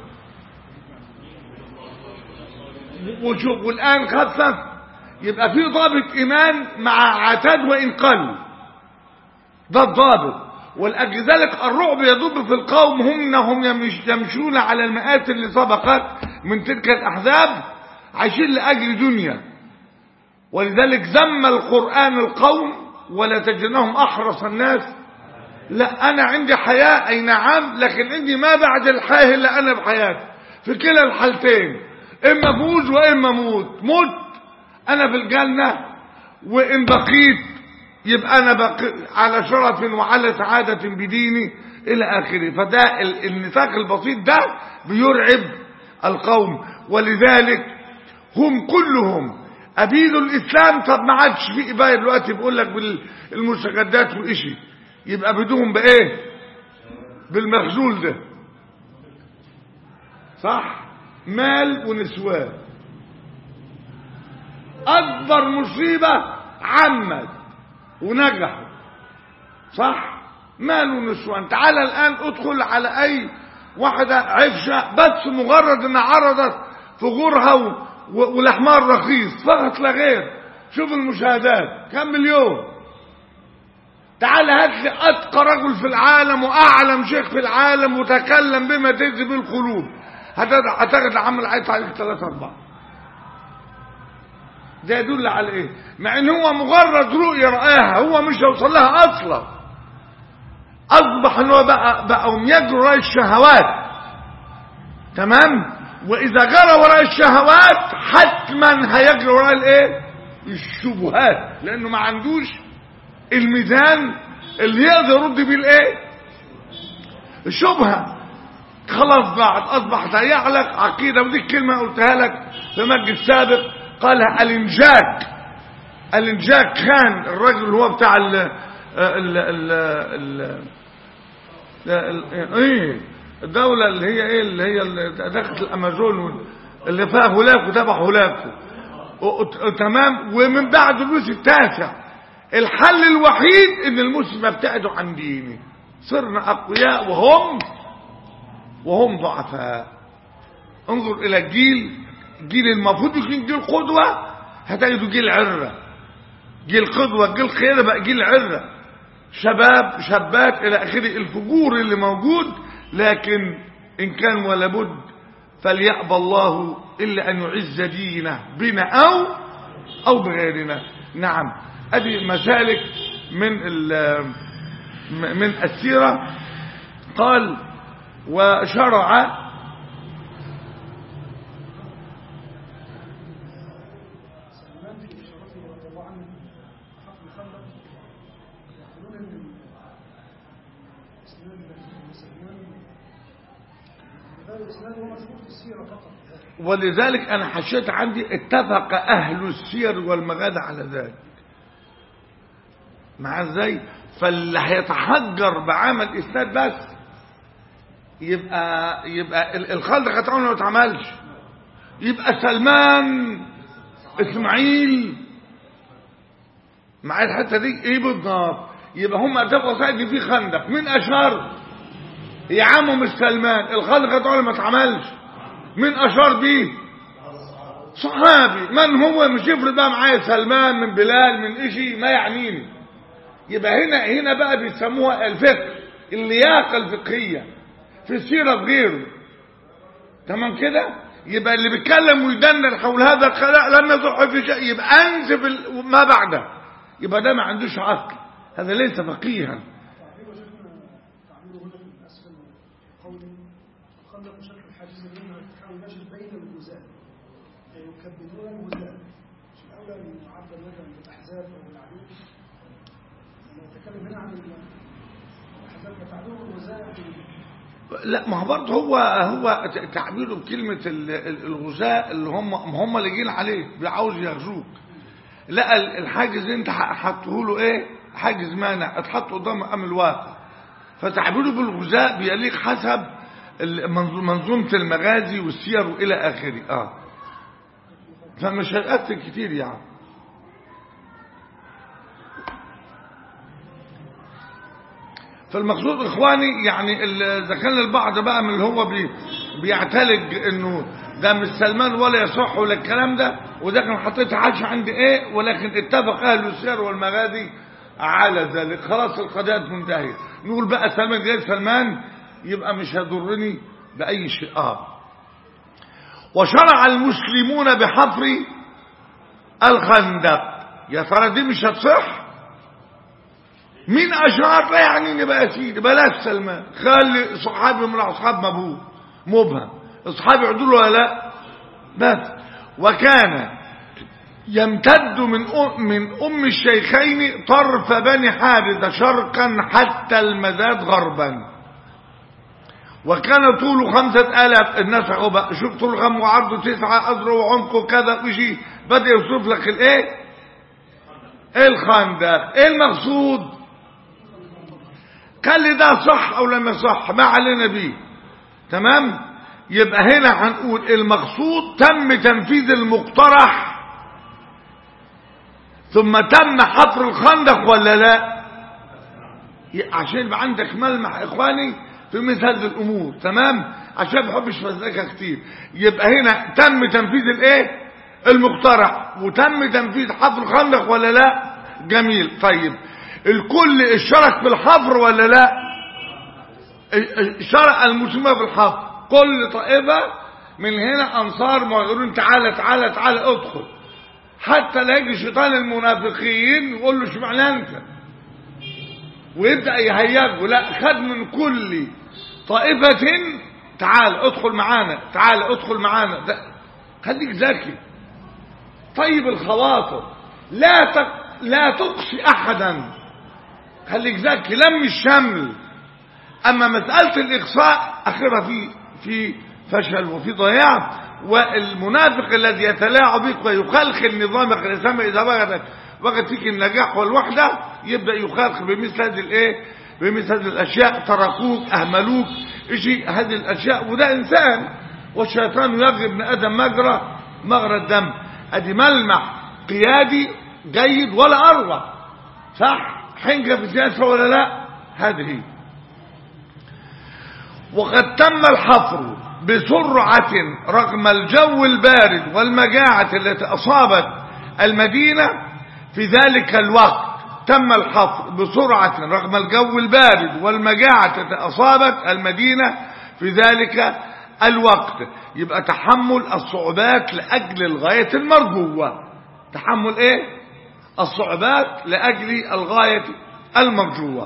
وشوف والآن خفف يبقى في ضابط إيمان مع عتاد وإن قل ده الضابط ولأجل ذلك الرعب يدب في القوم هم انهم يمش- يمشون على المئات اللي سبقت من تلك الأحزاب عايشين لأجل دنيا ولذلك ذم القرآن القوم ولا تجدنهم أحرص الناس لا أنا عندي حياة أي نعم لكن عندي ما بعد الحياة إلا أنا بحياتي في كلا الحالتين إما فوز وإما موت موت أنا في الجنة وإن بقيت يبقى أنا بقي على شرف وعلى سعادة بديني إلى آخره فده ال- النفاق البسيط ده بيرعب القوم ولذلك هم كلهم أبيدوا الإسلام طب ما عادش في إباية دلوقتي بيقول لك بالمستجدات وإشي يبقى بدوهم بإيه بالمخزول ده صح مال ونسوان أكبر مصيبة عمت ونجحوا صح مال ونسوان تعال الآن ادخل على أي واحدة عفشة بس مجرد ان عرضت فجورها و- و- ولحمها الرخيص فقط لا غير شوف المشاهدات كم مليون تعال هات لي اتقى رجل في العالم واعلم شيخ في العالم وتكلم بما تجذب القلوب هتد- هتاخد العمل عايز عليك ثلاثة أربعة ده يدل على ايه مع ان هو مجرد رؤية رآها هو مش هيوصل لها اصلا اصبح ان هو بقى بقوا يجروا وراء الشهوات تمام واذا جرى وراء الشهوات حتما هيجري وراء الايه الشبهات لانه ما عندوش الميزان اللي يقدر يرد بيه الايه الشبهه خلاص بعد اصبح يعلق عقيده ودي الكلمه قلتها لك في مجلس سابق قالها الانجاك الانجاك كان الراجل اللي هو بتاع ال ال ال ال ال- ايه الدولة اللي هي ايه اللي هي اللي دخلت الامازون وال- اللي فيها هولاكو تبع هولاكو و- و- تمام ومن بعد لويس التاسع الحل الوحيد ان المسلم يبتعدوا عن دينه صرنا اقوياء وهم وهم ضعفاء انظر الى الجيل جيل المفروض يكون جيل قدوة هتجدوا جيل عرة جيل قدوة جيل خير بقى جيل عرة شباب شابات الى اخره الفجور اللي موجود لكن ان كان ولا بد فليأبى الله الا ان يعز دينه بنا او او بغيرنا نعم ادي مسالك من ال- من السيرة قال وشرع سلمان في شرفه رضي الله عنه حق الخندق يقولون ان اسناد ابن سلمان هذا الاسناد هو مذكور في السيره فقط ولذلك انا حشيت عندي اتفق اهل السير والمغادة على ذلك مع ازاي فاللي هيتحجر بعمل اسناد بس يبقى يبقى ال- الخلق هتعمل ما اتعملش يبقى سلمان اسماعيل مع الحته دي ايه بالضبط يبقى هم اتفقوا ساعه إن في خندق مين اشار يا عم مش سلمان الخلق هتعمل ما اتعملش مين اشار بيه صحابي من هو مش يفرق بقى معايا سلمان من بلال من إشي ما يعنيني يبقى هنا هنا بقى بيسموها الفقه اللياقة الفقهية في السيرة غيره تمام كده يبقى اللي بيتكلم ويدندن حول هذا الخلاء لم يصح في شيء يبقى انسف ال- ما بعده يبقى ده ما عندوش عقل هذا ليس فقيها تعبير شيخنا تعبيره هنا في الأسفل قوله الخندق شكل الحاجز منها تحاول يجد بين الجزاء يعني يكبدون الجزاء مش الأولى أن يعبر مثلا بالأحزاب أو بالعدو لما نتكلم هنا عن الأحزاب فتعبير الجزاء يعني لا ما هو برضه هو هو ت- تعبيره بكلمة ال- ال- الغزاة اللي هم هم اللي جايين عليه بيعاوز يغزوك لا ال- الحاجز انت حطه له ايه حاجز مانع اتحط قدام امر الواقع فتعبيره بالغزاة بيليق حسب ال- منظو- منظومة المغازي والسير والى اخره اه فمش هيأثر كتير يعني فالمقصود اخواني يعني ال- اذا كان البعض بقى من اللي هو بي بيعتلج انه ده مش سلمان ولا يصح ولا الكلام ده وده كان حطيت حاجه عندي ايه ولكن اتفق اهل السير والمغازي على ذلك خلاص القضيه منتهيه نقول بقى سلمان غير سلمان يبقى مش هيضرني باي شيء اه وشرع المسلمون بحفر الخندق يا ترى دي مش هتصح مين أشعر لا يعني نبقى يا سيدي بلاش سلمان خلي صحابي من أصحاب مبهوت مبهم أصحابي يعدلوا ولا لا بس وكان يمتد من أم من أم الشيخين طرف بني حارثة شرقا حتى المزاد غربا وكان طوله خمسة آلاف الناس بقى شوف طول غم وعرضه تسعة أذرع وعمقه كذا وشي بدأ يوصف لك الإيه إيه الخندق إيه المقصود قال لي ده صح او لم يصح ما علينا بيه تمام يبقى هنا هنقول المقصود تم تنفيذ المقترح ثم تم حفر الخندق ولا لا عشان يبقى عندك ملمح اخواني في مثل هذه الامور تمام عشان ما بحبش فزلكه كتير يبقى هنا تم تنفيذ الايه المقترح وتم تنفيذ حفر الخندق ولا لا جميل طيب الكل اشترك في الحفر ولا لا شرع المسلمين في الحفر كل طائفة من هنا انصار مغيرون تعالى تعالى تعالى ادخل حتى لا يجي شيطان المنافقين يقول له اشمعنى انت ويبدأ يهيجه لا خد من كل طائفة تعال ادخل معانا تعال ادخل معانا ده خليك ذكي طيب الخواطر لا تق... لا تقصي احدا خليك ذكي لم الشمل اما مسألة الاقصاء اخرها في في فشل وفي ضياع والمنافق الذي يتلاعب بك ويخلخل نظامك الاسلامي اذا بغت بغت فيك النجاح والوحدة يبدأ يخلخل بمثل هذه الايه بمثل هذه الاشياء تركوك اهملوك شيء هذه الاشياء وده انسان والشيطان يجري ابن ادم مجرى مجرى الدم ادي ملمح قيادي جيد ولا اروع صح حنجة في السياسة ولا لا هذه وقد تم الحفر بسرعة رغم الجو البارد والمجاعة التي أصابت المدينة في ذلك الوقت تم الحفر بسرعة رغم الجو البارد والمجاعة التي أصابت المدينة في ذلك الوقت يبقى تحمل الصعوبات لأجل الغاية المرجوة تحمل ايه الصعوبات لأجل الغاية المرجوة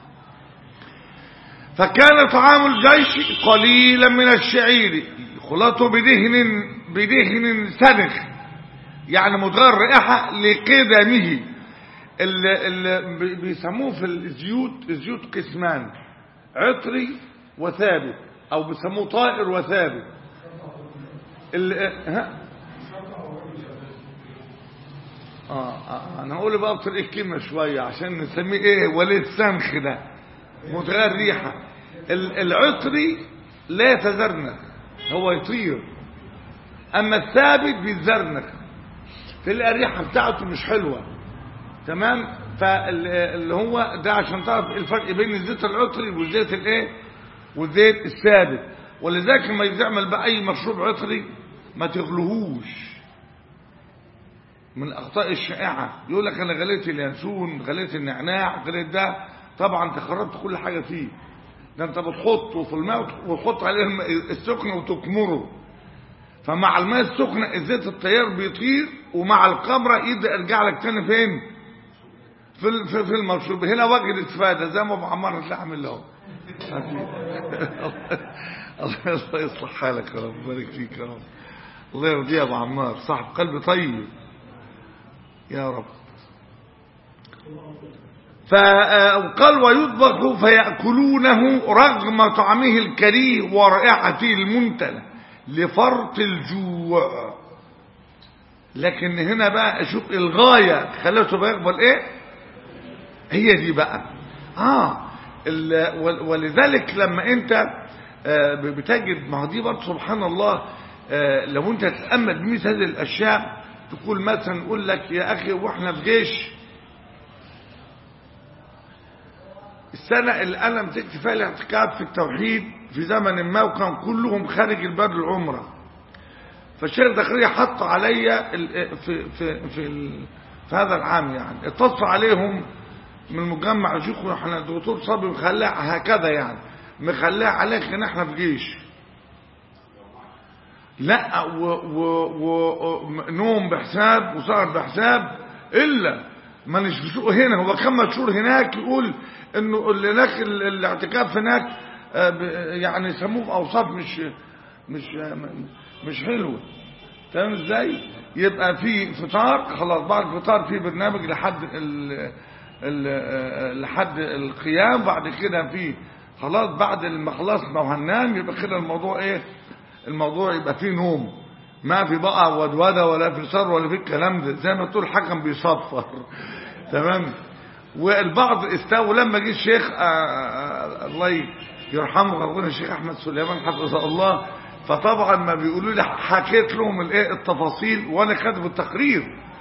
فكان طعام الجيش قليلا من الشعير خلط بدهن بدهن سنخ يعني متغير رائحة لقدمه اللي بيسموه في الزيوت الزيوت قسمان عطري وثابت او بيسموه طائر وثابت ها آه, آه انا هقول بقى بطريقه الكلمه شويه عشان نسميه ايه وليد سنخ ده متغير ريحه العطري لا يتزرنخ هو يطير اما الثابت بيتزرنخ تلاقي الريحه بتاعته مش حلوه تمام فاللي هو ده عشان تعرف الفرق بين الزيت العطري والزيت الايه والزيت الثابت ولذلك لما يتعمل بقى اي مشروب عطري ما تغلوهوش من الأخطاء الشائعة يقول لك أنا غليت اليانسون غليت النعناع غليت ده طبعا انت خربت كل حاجة فيه ده انت بتحطه في الماء وتحط عليه الماء السخن وتكمره فمع الماء السخنة الزيت التيار بيطير ومع القمرة يبدأ يرجع لك تاني فين في ال- في, في المشروب هنا وجه الاستفادة زي ما ابو عمار اللي عامل له الله يصلح حالك يا رب بارك فيك يا رب الله يرضي يا ابو عمار صاحب قلب طيب يا رب فقال ويطبخ فيأكلونه رغم طعمه الكريه ورائحته المنتنة لفرط الجوع لكن هنا بقى شوف الغاية خلته بيقبل ايه هي دي بقى اه ال- ول- ولذلك لما انت آه، بتجد ما هو دي برضه سبحان الله آه، لو انت تتأمل بمثل هذه الاشياء تقول مثلا يقول لك يا اخي واحنا في جيش السنة اللي انا مسكت فيها الاعتكاف في التوحيد في زمن ما وكان كلهم خارج البلد العمره فالشيخ الداخلية حط عليا ال- في في في, ال- في هذا العام يعني اتصل عليهم من المجمع شيخ احنا الدكتور صبري مخلع هكذا يعني مخلع عليك ان احنا في جيش لا و و و نوم بحساب وسهر بحساب الا ما نشوفه هنا هو كم شهور هناك يقول انه اللي هناك ال- الاعتكاف هناك آه، ب- يعني يسموه باوصاف مش مش مش حلوه تمام ازاي يبقى في فطار خلاص بعد الفطار في برنامج لحد ال ال لحد القيام بعد كده في خلاص بعد ما خلصنا وهننام يبقى كده الموضوع ايه الموضوع يبقى فيه نوم ما في بقى ودوده ولا في صر ولا في الكلام ده زي ما تقول الحكم بيصفر تمام والبعض استوى لما جه الشيخ آه، آه، الله يرحمه اخونا الشيخ احمد سليمان حفظه الله فطبعا ما بيقولوا لي حكيت لهم الايه التفاصيل وانا كاتب التقرير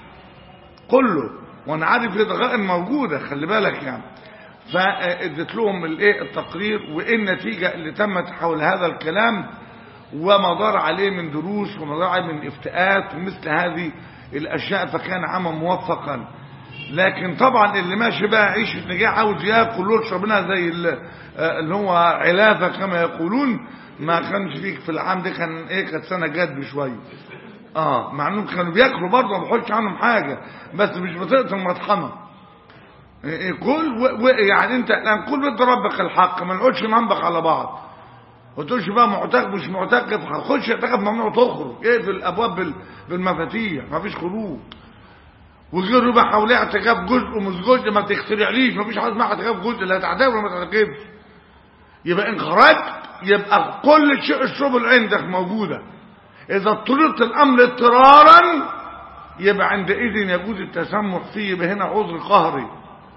كله وانا عارف الدقائق موجوده خلي بالك يعني فاديت لهم الايه التقرير وايه النتيجه اللي تمت حول هذا الكلام وما دار عليه من دروس وما دار عليه من افتاءات ومثل هذه الاشياء فكان عاما موفقا لكن طبعا اللي ماشي بقى عيش نجاح عاوز ياكل ويشرب منها زي ال- آه، اللي هو علافه كما يقولون ما كانش فيك في العام ده كان ايه كانت سنه جد شويه اه مع انهم كانوا بياكلوا برضه ما بحولش عنهم حاجه بس مش بتقطع المطحنه إيه إيه كل و... و... يعني انت الان كل بد ربك الحق ما نقولش منبق على بعض وتقولش بقى معتكف مش معتكف هتخش اعتكف ممنوع تخرج اقفل الابواب بال... بالمفاتيح مفيش خروج وغيره بقى حواليه اعتكاف جزء ومش جزء ما تخترعليش مفيش حاجه اسمها اعتكاف جزء لا تعتكف ولا ما تعتكفش يبقى ان خرجت يبقى كل شيء الشغل عندك موجوده اذا اضطررت الامر اضطرارا يبقى عندئذ يجوز التسمح فيه يبقى هنا عذر قهري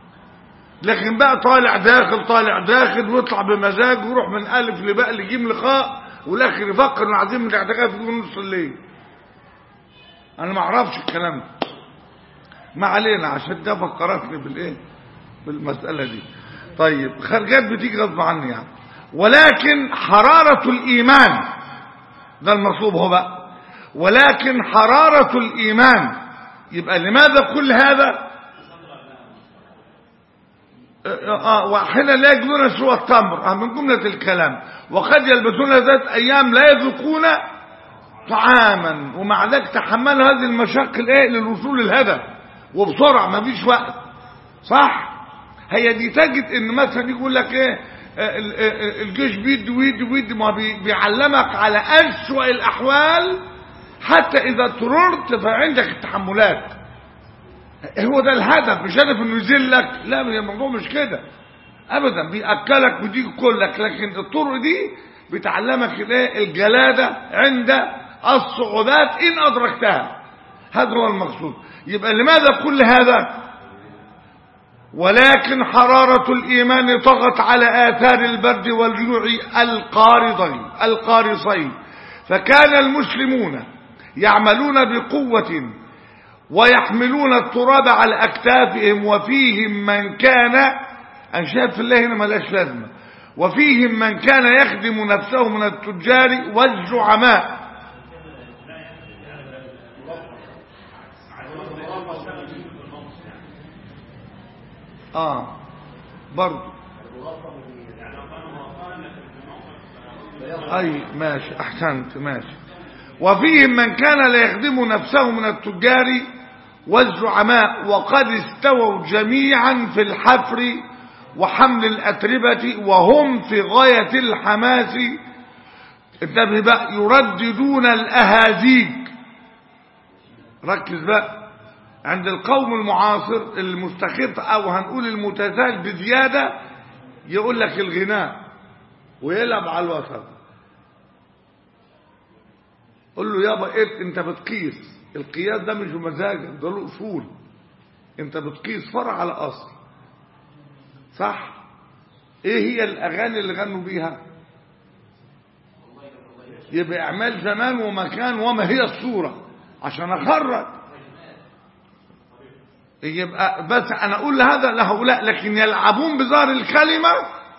لكن بقى طالع داخل طالع داخل ويطلع بمزاج ويروح من الف لباء لجيم لقاء والاخر يفكر انه عايزين من الاعتكاف يكون نص الليل انا ما اعرفش الكلام ده ما علينا عشان ده فكرتني بالايه بالمساله دي طيب خرجات بتيجي غصب عني يعني ولكن حراره الايمان ده المطلوب هو بقى ولكن حراره الايمان يبقى لماذا كل هذا آه وحين لا يجدون سوى التمر آه من جملة الكلام وقد يلبسون ذات أيام لا يذوقون طعاما ومع ذلك تحملوا هذه المشاق الايه للوصول للهدف وبسرعة ما فيش وقت صح هي دي تجد ان مثلا يقول لك ايه آه، ال- آه، الجيش بيدي ويدي ويدي ما بي- بيعلمك على أسوأ الأحوال حتى إذا اضطررت فعندك التحملات هو ده الهدف مش هدف انه يذلك لا الموضوع مش كده ابدا بياكلك ويديك كلك لكن الطرق دي بتعلمك الايه الجلاده عند الصعوبات ان ادركتها هذا هو المقصود يبقى لماذا كل هذا ولكن حرارة الإيمان طغت على آثار البرد والجوع القارضين القارصين فكان المسلمون يعملون بقوة ويحملون التراب على أكتافهم وفيهم من كان أن شاف الله هنا ملاش لازمة وفيهم من كان يخدم نفسه من التجار والزعماء اه برضه اي ماشي احسنت ماشي وفيهم من كان لا يخدم نفسه من التجار والزعماء وقد استووا جميعا في الحفر وحمل الأتربة وهم في غاية الحماس انتبه بقى يرددون الأهازيج ركز بقى عند القوم المعاصر المستخف أو هنقول المتساهل بزيادة يقول لك الغناء ويلعب على الوسط قول له يابا إيه انت بتقيس القياس ده مش بمزاجك ده له اصول انت بتقيس فرع على اصل صح ايه هي الاغاني اللي غنوا بيها يبقى اعمال زمان ومكان وما هي الصورة عشان اخرج يبقى بس انا اقول هذا لهؤلاء لكن يلعبون بظاهر الكلمة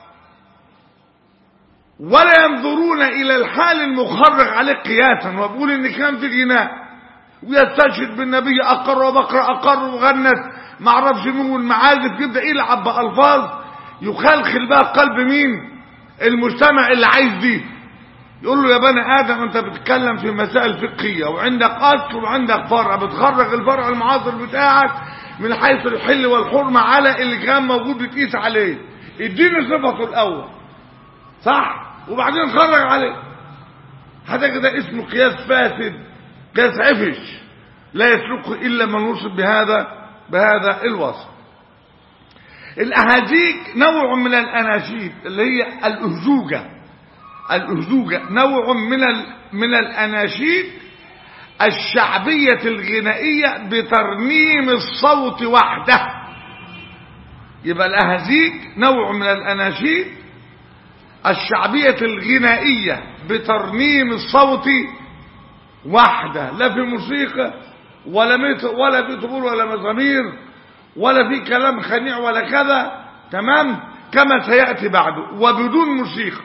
ولا ينظرون الى الحال المخرج عليه قياسا وبقول ان كان في غناء ويستشهد بالنبي اقر وبقرة اقر وغنت ما اعرفش مين والمعازف يبدا يلعب بالفاظ يخلخل بقى قلب مين المجتمع اللي عايز دي يقول له يا بني ادم انت بتتكلم في مسائل فقهيه وعندك اصل وعندك فرع بتخرج الفرع المعاصر بتاعك من حيث الحل والحرمه على اللي كان موجود بتقيس عليه اديني صفته الاول صح وبعدين خرج عليه هذا كده اسمه قياس فاسد قياس عفش لا يسلكه الا من وصف بهذا بهذا الوصف الاهازيج نوع من الاناشيد اللي هي الاهزوجه الاهزوجه نوع من من الاناشيد الشعبيه الغنائيه بترنيم الصوت وحده يبقى الاهازيج نوع من الاناشيد الشعبيه الغنائيه بترنيم الصوت وحده لا في موسيقى ولا مت ولا في طبول ولا مزامير ولا في كلام خنيع ولا كذا تمام كما سيأتي بعده وبدون موسيقى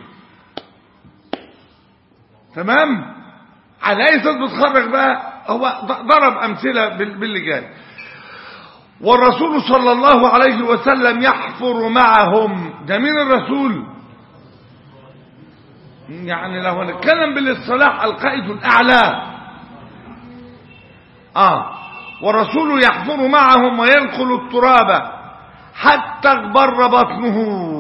تمام على اي اساس بتخرج بقى هو ضرب امثله باللي جاي والرسول صلى الله عليه وسلم يحفر معهم ده مين الرسول يعني لو هنتكلم بالاصطلاح القائد الاعلى اه والرسول يحفر معهم وينقل التراب حتى اغبر بطنه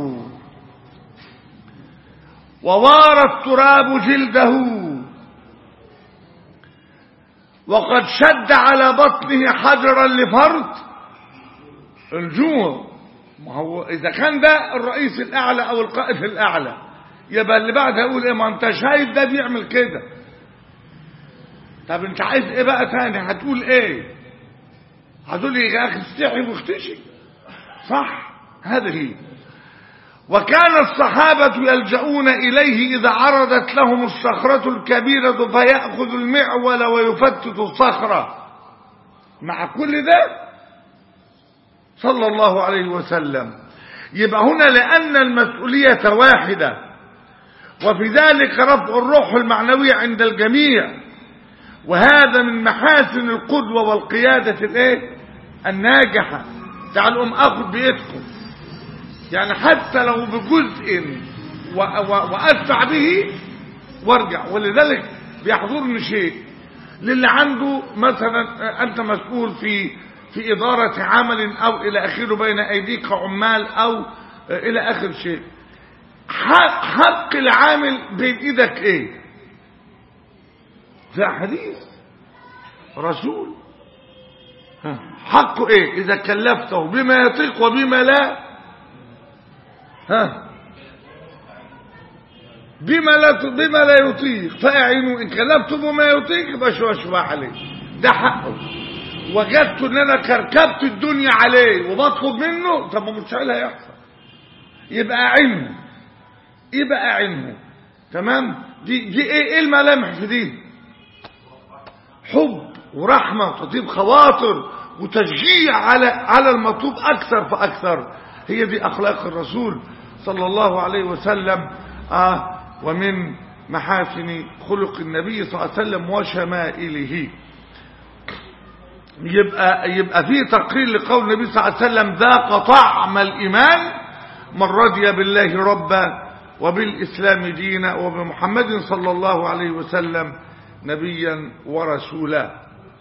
ووار التراب جلده وقد شد على بطنه حجرا لفرط الجوع ما هو اذا كان ده الرئيس الاعلى او القائد الاعلى يبقى اللي بعد هيقول ايه ما انت شايف ده بيعمل كده طب انت عايز ايه بقى تاني هتقول ايه هتقول يا اخي استحي واختشي صح هذه وكان الصحابة يلجؤون إليه إذا عرضت لهم الصخرة الكبيرة فيأخذ المعول ويفتت الصخرة مع كل ده صلى الله عليه وسلم يبقى هنا لأن المسؤولية واحدة وفي ذلك رفع الروح المعنوية عند الجميع وهذا من محاسن القدوة والقيادة الايه الناجحة تعالوا ام اخذ بيدكم يعني حتى لو بجزء وادفع به وارجع ولذلك بيحضرني شيء للي عنده مثلا انت مسؤول في في ادارة عمل او الى اخره بين ايديك عمال او الى اخر شيء حق العامل بين ايدك ايه في حديث رسول حقه ايه اذا كلفته بما يطيق وبما لا ها بما لا بما لا يطيق فاعينوا ان كلفته بما يطيق يبقى شوى شوى عليه ده حقه وجدت ان انا كركبت الدنيا عليه وبطلب منه طب ما مستحيل هيحصل يبقى اعنه يبقى اعنه تمام دي دي ايه ايه الملامح في دي حب ورحمة وتطيب خواطر وتشجيع على على المطلوب أكثر فأكثر هي دي أخلاق الرسول صلى الله عليه وسلم آه ومن محاسن خلق النبي صلى الله عليه وسلم وشمائله يبقى يبقى في تقرير لقول النبي صلى الله عليه وسلم ذاق طعم الإيمان من رضي بالله ربا وبالإسلام دينا وبمحمد صلى الله عليه وسلم نبيا ورسولا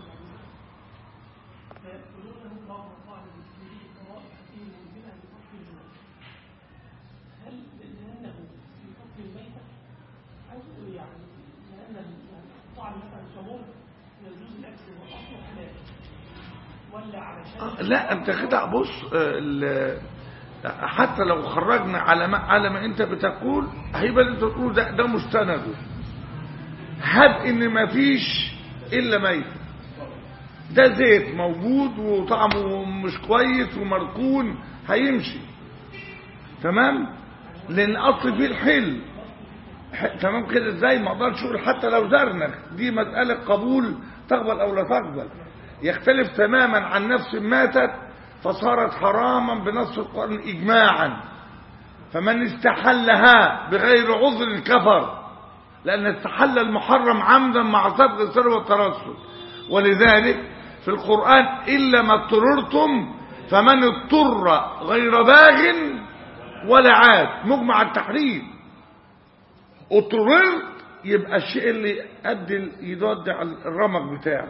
هل لأنه في حكم الميتة أو يعني لأن الطعن مثلا شمول يجوز الأكل والأصل حلال ولا علشان لا انت كده بص آه، ال- حتى لو خرجنا على ما على ما انت بتقول هيبقى اللي انت بتقول ده ده مستنده هب ان ما فيش الا ميت ده زيت موجود وطعمه مش كويس ومركون هيمشي تمام لان اصل فيه الحل ح- تمام كده ازاي ما اقدرش اقول حتى لو زرنك دي مساله قبول تقبل او لا تقبل يختلف تماما عن نفس ماتت فصارت حراما بنص القران اجماعا فمن استحلها بغير عذر كفر لأن استحل المحرم عمدا مع صدق السر والترصد ولذلك في القرآن إلا ما اضطررتم فمن اضطر غير باغ ولا عاد مجمع التحريم اضطررت يبقى الشيء اللي أدي يدود على الرمق بتاعه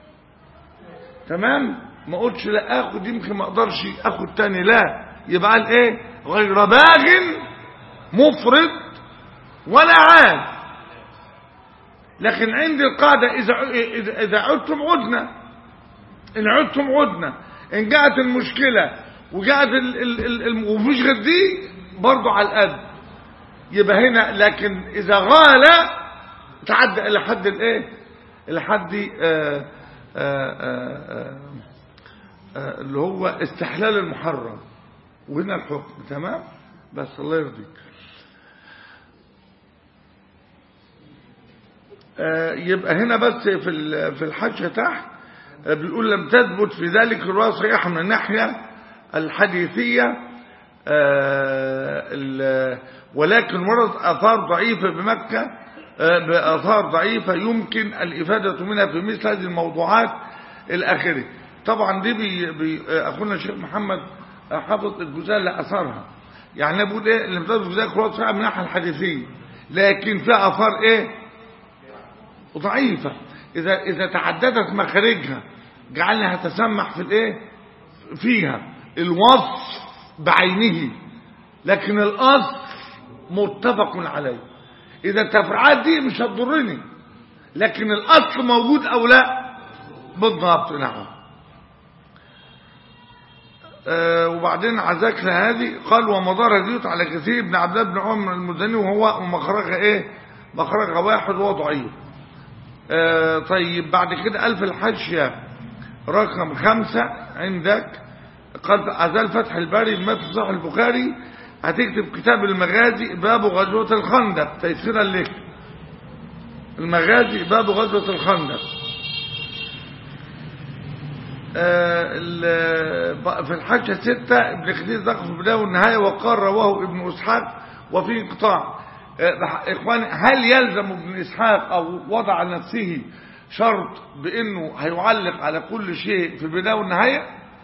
تمام ما قلتش لا اخد يمكن ما اقدرش اخد تاني لا يبقى قال ايه غير باغ مفرط ولا عاد لكن عندي القاعدة إذا إذا- إذا عدتم عدنا إن عدتم عدنا إن جاءت المشكلة وجاءت ال ال ال ال ومفيش غير دي برضه على القد يبقى هنا لكن إذا غال تعدى إلى حد الإيه؟ إلى حد آه آه آه آه آه اللي هو استحلال المحرم وهنا الحكم تمام بس الله يرضيك آه، يبقى هنا بس في ال- في الحاشيه تحت آه، بيقول لم تثبت في ذلك الروايه صحيحه من الناحيه الحديثيه آه، ال- ولكن ورد اثار ضعيفه بمكه آه، باثار ضعيفه يمكن الافاده منها في مثل هذه الموضوعات الاخره طبعا دي بي بي آه، اخونا الشيخ محمد آه، حافظ الجزئيه اللي اثرها يعني انا بقول ايه اللي بتثبت في ذلك الروايه صحيحه من الناحيه الحديثيه لكن في اثار ايه ضعيفة إذا إذا تعددت مخارجها جعلنا هتسمح في الإيه؟ فيها الوصف بعينه لكن الأصل متفق عليه إذا التفرعات دي مش هتضرني لكن الأصل موجود أو لا بالضبط نعم آه وبعدين عزاكنا هذه قال ومدار ديوت على كثير بن عبد الله بن عمر المدني وهو مخرجها ايه مخرجها واحد وهو ضعيف آه طيب بعد كده ألف الحاشية رقم خمسة عندك قد أزال فتح الباري بما في صحيح البخاري هتكتب كتاب المغازي باب غزوة الخندق تيسيرا لك المغازي باب غزوة الخندق آه ال- في الحاشية ستة ابن كثير ذكر في البداية والنهاية وقال رواه ابن إسحاق وفي انقطاع آه، إخواني هل يلزم ابن إسحاق أو وضع لنفسه شرط بأنه هيعلق على كل شيء في البداية والنهاية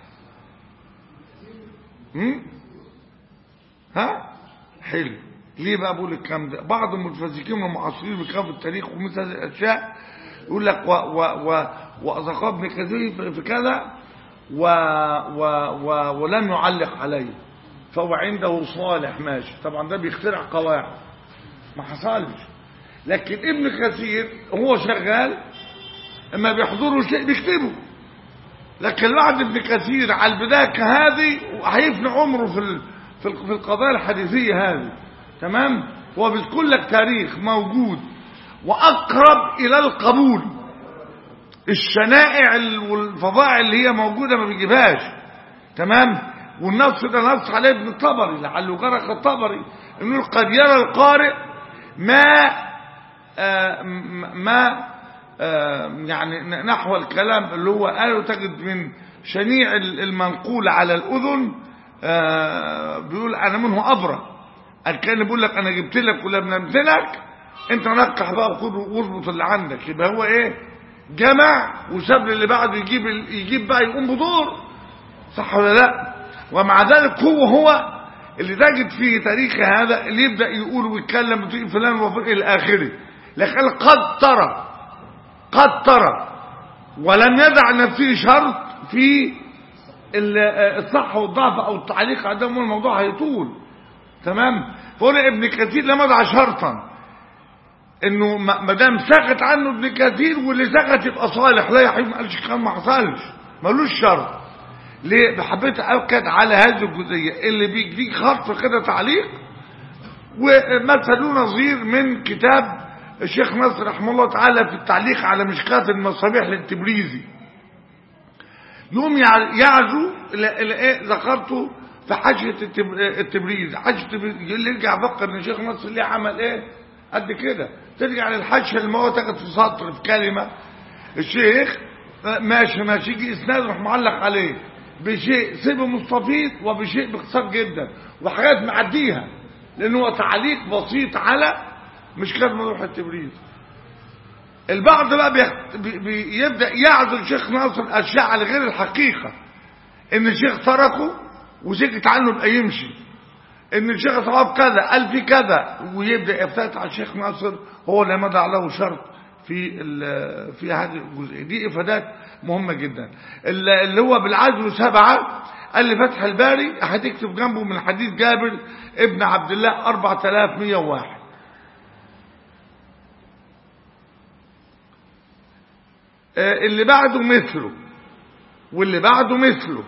هم؟ ها حلو ليه بقى بقول الكلام ده بعض المتفزكين والمعاصرين بكلام في التاريخ ومثل هذه الاشياء يقول لك و و و وأذكر ابن كثير في- في كذا و و و ولم يعلق عليه فهو عنده صالح ماشي طبعا ده بيخترع قواعد ما حصلش لكن ابن كثير هو شغال اما بيحضره شيء بيكتبه لكن بعد ابن كثير على البداية كهذه هيفني عمره في ال- في ال- في القضايا الحديثية هذه تمام هو بيذكر لك تاريخ موجود وأقرب إلى القبول الشنائع ال- والفظائع اللي هي موجودة ما بيجيبهاش تمام والنص ده نص عليه ابن الطبري لعله جرى الطبري انه قد يرى القارئ ما آه، م- ما آه، يعني ن- نحو الكلام اللي هو قاله تجد من شنيع ال- المنقول على الأذن آه، بيقول أنا منه أبرى كان بيقول لك أنا جبت لك ولا بنمت لك أنت نقح بقى وخد واظبط اللي عندك يبقى هو إيه جمع وساب اللي بعده يجيب ال- يجيب بقى يقوم بدور صح ولا لا ومع ذلك هو هو اللي تجد في تاريخ هذا اللي يبدا يقول ويتكلم وتقول فلان وفلان الى اخره لكن قد ترى قد ترى ولم يدع نفسه شرط في ال- الصح والضعف او التعليق عندهم الموضوع هيطول تمام فقول ابن كثير لم يضع شرطا انه ما ما دام سكت عنه ابن كثير واللي سكت يبقى صالح لا يا حبيبي ما قالش كلام ما حصلش ملوش شرط ليه حبيت اؤكد على هذه الجزئيه اللي بيديك خط كده تعليق ومثلوا نظير من كتاب الشيخ نصر رحمه الله تعالى في التعليق على مشكات المصابيح للتبريزي يوم يع- يعزو إلى إلى إيه ذكرته في حاجة التب- التبريز حاجة التبريز اللي يرجع يفكر ان الشيخ نصر ليه عمل ايه قد كده ترجع للحاجة اللي هو تاخد في سطر في كلمة الشيخ آه، ماشي ماشي يجي اسناد يروح معلق عليه بشيء سيبه مستفيض وبشيء باختصار جدا وحاجات معديها لانه هو تعليق بسيط على مشكلة موضوع التبريز البعض بقى بيخت... بي... بيبدأ يعزل الشيخ ناصر أشياء على غير الحقيقة إن الشيخ تركه وسكت عنه بقى يمشي إن الشيخ صواب كذا قال في كذا ويبدأ يفتت على الشيخ ناصر هو اللي مضى له شرط في ال... في هذه الجزئية دي إفادات مهمة جدا ال- اللي هو بالعزل سبعة قال لي فتح الباري هتكتب جنبه من حديث جابر ابن عبد الله 4101 آه، اللي بعده مثله واللي بعده مثله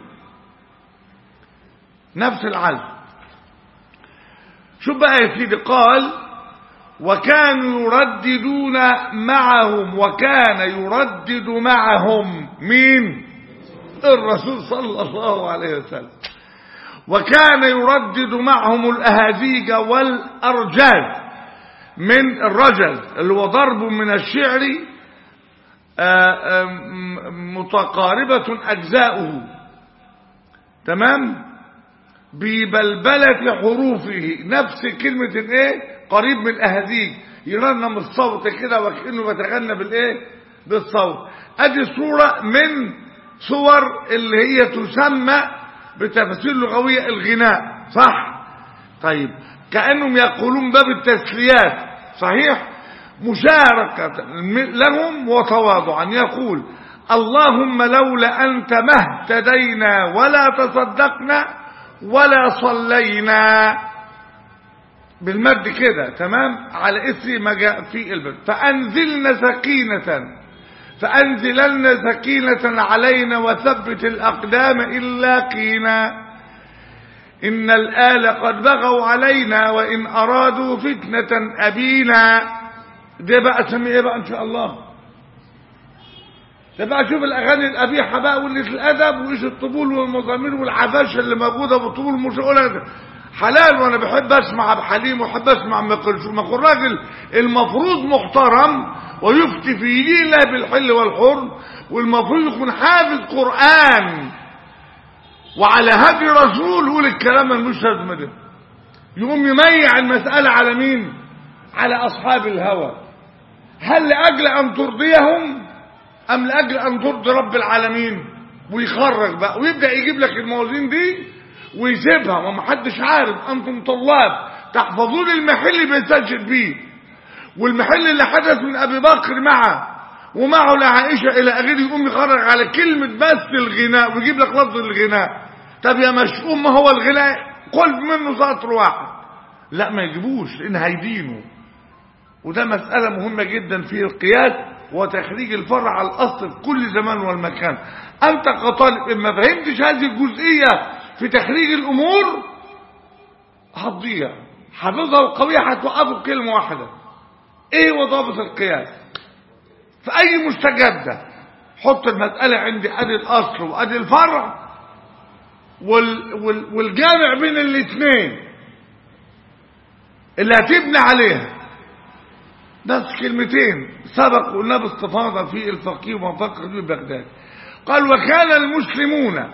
نفس العزم شوف بقى يا سيدي قال وكانوا يرددون معهم وكان يردد معهم مين الرسول صلى الله عليه وسلم وكان يردد معهم الأهازيج والأرجاز من الرجز اللي هو ضرب من الشعر آه، آم، متقاربة أجزاؤه تمام ببلبلة حروفه نفس كلمة الايه قريب من الأهازيج يرنم الصوت كده وكأنه بيتغنى بالايه بالصوت ادي صورة من صور اللي هي تسمى بتفاسير لغوية الغناء صح طيب كأنهم يقولون باب التسليات صحيح مشاركة لهم وتواضعا يقول اللهم لولا أنت ما اهتدينا ولا تصدقنا ولا صلينا بالمد كده تمام على اسم ما جاء في البيت فأنزلنا سكينة فأنزلن سكينة علينا وثبت الأقدام إلا قينا إن الآل قد بغوا علينا وإن أرادوا فتنة أبينا ده بقى اسميه ايه بقى ان شاء الله ده بقى شوف الاغاني القبيحه بقى واللي في الادب وايش الطبول والمزامير والعباشه اللي موجوده بالطبول مش هقولها حلال وانا بحب اسمع عبد الحليم وحب اسمع ام كلثوم ما يكون راجل المفروض محترم ويفتي في دين الله بالحل والحرم والمفروض يكون حافظ قران وعلى هدي رسول يقول الكلام اللي مش لازم ده يقوم يميع المساله على مين على اصحاب الهوى هل لاجل ان ترضيهم ام لاجل ان ترضي رب العالمين ويخرج بقى ويبدا يجيب لك الموازين دي ويسيبها وما حدش عارف انتم طلاب تحفظون المحل اللي بيسجل بيه والمحل اللي حدث من ابي بكر معه ومعه لعائشة الى اخره يقوم يخرج على كلمة بس الغناء ويجيب لك لفظ الغناء طب يا مشؤوم ما هو الغناء قل منه سطر واحد لا ما يجيبوش لان هيدينه وده مسألة مهمة جدا في القياس وتخريج الفرع على الأصل في كل زمان والمكان أنت كطالب إن ما فهمتش هذه الجزئية في تخريج الأمور هتضيع حافظها القوية هتوقفه بكلمة واحدة إيه هو ضابط القياس في أي مستجدة حط المسألة عندي أدي الأصل وأدي الفرع وال وال والجامع بين الاثنين اللي هتبني عليها بس كلمتين سبق قلنا باستفاضة في الفقيه ومفقه في بغداد قال وكان المسلمون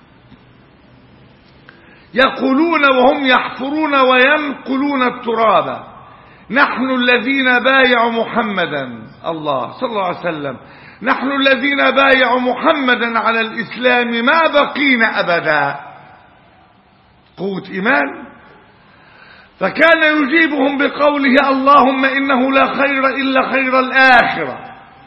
يقولون وهم يحفرون وينقلون التراب نحن الذين بايعوا محمدا الله صلى الله عليه وسلم نحن الذين بايعوا محمدا على الإسلام ما بقينا أبدا قوة إيمان فكان يجيبهم بقوله اللهم إنه لا خير إلا خير الآخرة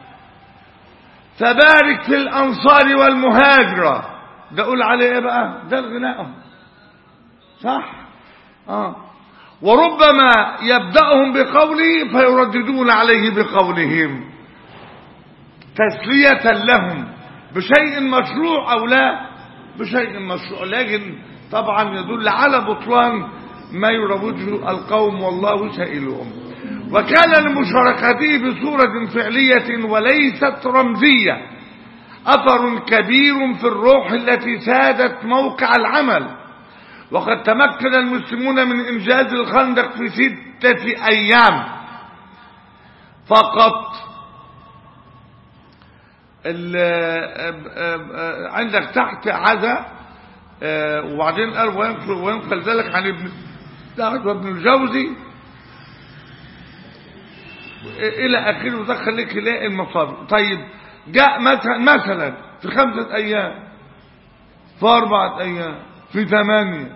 فبارك في الأنصار والمهاجرة ده قول عليه إيه بقى ده الغناء صح آه. وربما يبدأهم بقوله فيرددون عليه بقولهم تسلية لهم بشيء مشروع أو لا بشيء مشروع لكن طبعا يدل على بطلان ما يروجه القوم والله سائلهم وكان لمشاركته بصورة فعلية وليست رمزية أثر كبير في الروح التي سادت موقع العمل وقد تمكن المسلمون من إنجاز الخندق في ستة أيام فقط عندك تحت عزا وبعدين قال وينقل ذلك عن ابن سعد وابن الجوزي الى اخره ده خليك يلاقي المصادر طيب جاء مثلا مثلا في خمسة ايام في اربعة ايام في ثمانية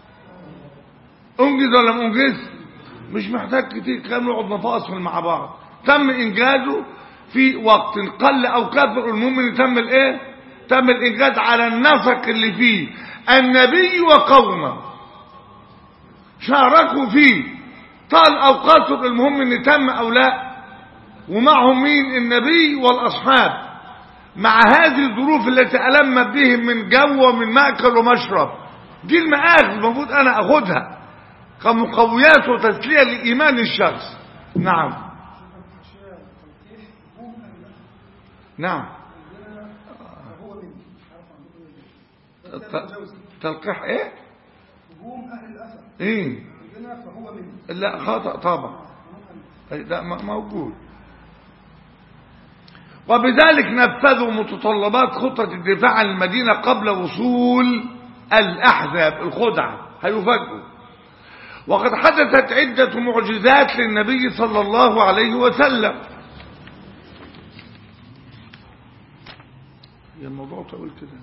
انجز ولا ما انجز مش محتاج كتير كان نقعد نفاصل مع بعض تم انجازه في وقت قل او كثر المهم ان تم الايه تم الانجاز على النسق اللي فيه النبي وقومه شاركوا فيه طال او قصر المهم ان تم او لا ومعهم مين النبي والاصحاب مع هذه الظروف التي ألمت بهم من جو ومن مأكل ومشرب دي المآخذ المفروض أنا أخدها كمقويات وتسلية لإيمان الشخص نعم أشياء تلقيح هم أهل الأثر نعم عندنا فهو من عارف عندكم إيه؟ ت- الجوزي تلقيح ايه هم أهل الأثر ايه عندنا فهو من لا خطأ طبعا هم أهل أي لا م- موجود وبذلك نفذوا متطلبات خطة الدفاع عن المدينة قبل وصول الأحزاب الخدعة هيفاجئوا وقد حدثت عدة معجزات للنبي صلى الله عليه وسلم يا الموضوع طويل كده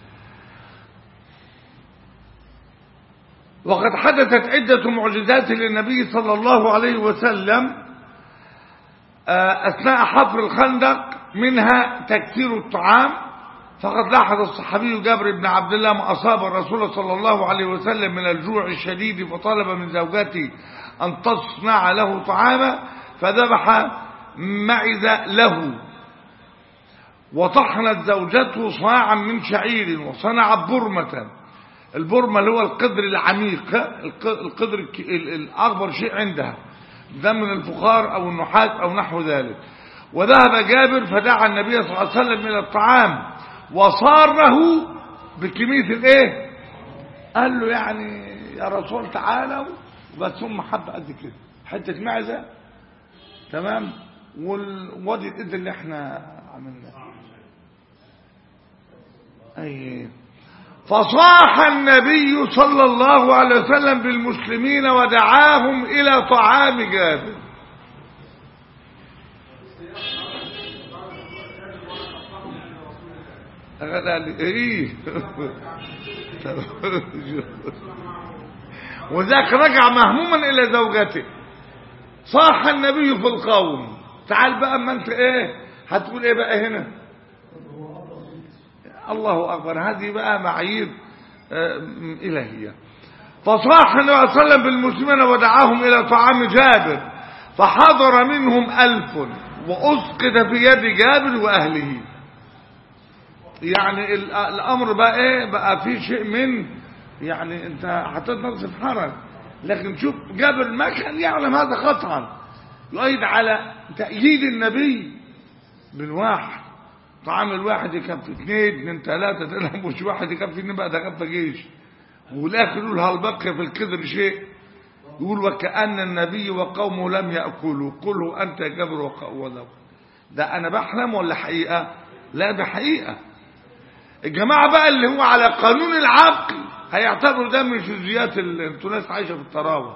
وقد حدثت عدة معجزات للنبي صلى الله عليه وسلم آه، أثناء حفر الخندق منها تكثير الطعام فقد لاحظ الصحابي جابر بن عبد الله ما أصاب الرسول صلى الله عليه وسلم من الجوع الشديد فطلب من زوجته أن تصنع له طعاما فذبح معز له وطحنت زوجته صاعا من شعير وصنعت برمة البرمة اللي هو القدر العميق الق- القدر الك- ال- الأكبر شيء عندها ده من الفخار أو النحاس أو نحو ذلك وذهب جابر فدعا النبي صلى الله عليه وسلم من الطعام وصاره بكمية الايه قال له يعني يا رسول تعالى بس هم حبة قد كده حتة معزة تمام والوادي الإيد اللي احنا عملناه أي فصاح النبي صلى الله عليه وسلم بالمسلمين ودعاهم إلى طعام جابر قال لي ايه وذاك رجع مهموما الى زوجته صاح النبي في القوم تعال بقى اما انت ايه هتقول ايه بقى هنا الله اكبر هذه بقى معايير آه، الهيه فصاح النبي صلى الله عليه وسلم بالمسلمين ودعاهم الى طعام جابر فحضر منهم الف واسقط في يد جابر واهله يعني ال- الامر بقى ايه بقى في شيء من يعني انت حطيت نفسك في حرج لكن شوف جابر ما كان يعلم هذا قطعا يؤيد على تأييد النبي بالواحد طعام الواحد يكفي اثنين اثنين ثلاثة ثلاثة مش واحد يكفي اثنين بقى ده كفى جيش والاخر يقول هل بقي في الكذب شيء يقول وكأن النبي وقومه لم يأكلوا قله أنت يا جبر وقوله ده أنا بحلم ولا حقيقة لا ده حقيقة الجماعة بقى اللي هو على قانون العقل هيعتبروا ده من شذيات ال- انتوا ناس عايشة في الطراوة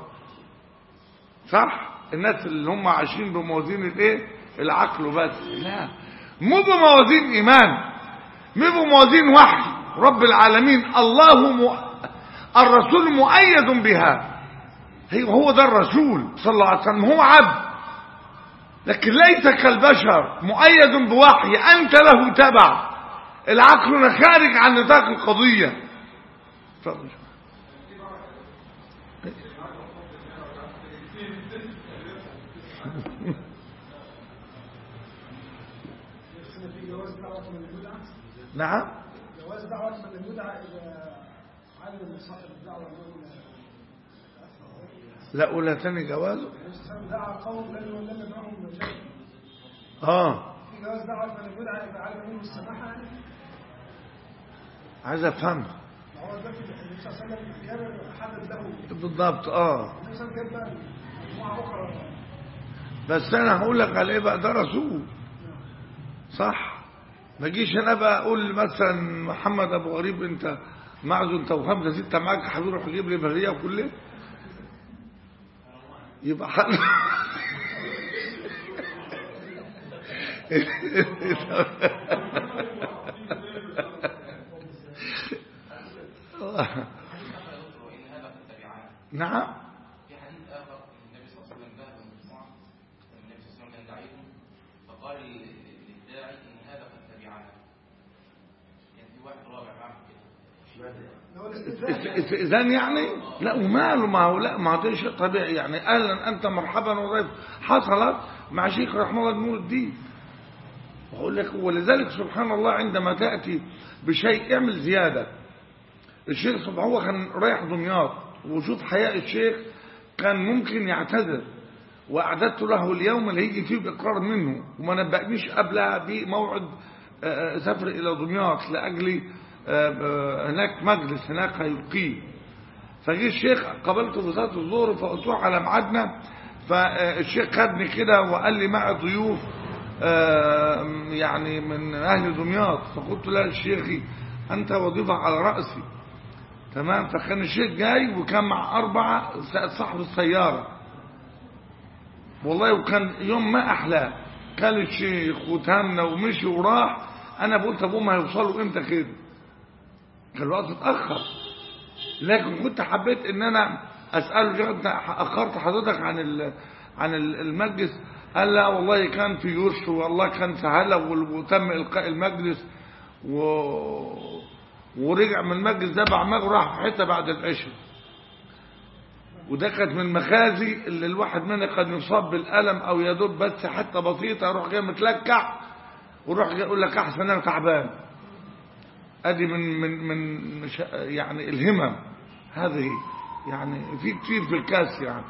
صح الناس اللي هم عايشين بموازين الايه العقل وبس لا مو بموازين إيمان مو بموازين وحي رب العالمين الله م... الرسول مؤيد بها هي هو ده الرسول صلى الله عليه وسلم هو عبد لكن ليس كالبشر مؤيد بوحي أنت له تبع العقل خارج عن نطاق القضية اتفضل. بس في جواز دعوة من البدعة نعم جواز دعوة من البدعة إذا علم صاحب الدعوة أنه لا أولى تاني جوازه النبي صلى الله عليه وسلم دعا قوم لم لم يدعوهم مجانا اه في جواز دعوة من البدعة إذا علم منه السماحة يعني عايز افهم ما هو ده في النبي صلى الله عليه وسلم جاب حدد له بالضبط اه النبي صلى الله عليه وسلم جاب بقى مجموعة أخرى بس انا هقول لك على ايه بقى ده رسول صح ما جيش انا بقى اقول مثلا محمد ابو غريب انت معزو انت وخمسه سته معاك هتروح تجيب لي بريه وكل يبقى حل نعم في حديث آخر النبي صلى الله عليه وسلم ذهب مجموعة النبي صلى الله عليه وسلم كان داعيهم فقال لل- للداعي إن هذا قد تبعنا يعني في واحد رابع معه كده لو الاستدلال استئذان يعني لا وماله ما هو لا ما هو ده شيء طبيعي يعني اهلا انت مرحبا وضيف حصلت مع شيخ رحمه الله بن نور الدين بقول لك ولذلك سبحان الله عندما تاتي بشيء اعمل زياده الشيخ سبحان هو كان رايح دمياط وشوف حياء الشيخ كان ممكن يعتذر واعددت له اليوم اللي هيجي فيه باقرار منه وما نبأنيش قبلها بموعد آه، آه، سفر الى دمياط لاجل آه، آه، هناك مجلس هناك هيلقيه فجه الشيخ قابلته في صلاه الظهر فقلت له على ميعادنا فالشيخ خدني كده وقال لي معي ضيوف آه، يعني من اهل دمياط فقلت له يا شيخي انت وظيفه على راسي تمام فكان الشيخ جاي وكان مع أربعة صاحب السيارة والله وكان يوم ما أحلاه كان الشيخ وتهمنا ومشي وراح أنا قلت أبوهم هيوصلوا إمتى كده كان الوقت اتأخر لكن كنت حبيت إن أنا أسأله يا أنت أخرت حضرتك عن ال- عن ال- المجلس قال لا والله كان في يرش والله كان سهلة وال- وتم إلقاء المجلس و... ورجع من المجلس ده بعد ما راح في حته بعد العشاء وده كانت من المخازي اللي الواحد منا قد يصاب بالالم او يدوب بس حتى بسيطه يروح جاي متلكع ويروح جاي يقول لك احسن انا تعبان ادي من من من مش يعني الهمم هذه يعني في كتير في الكاس يعني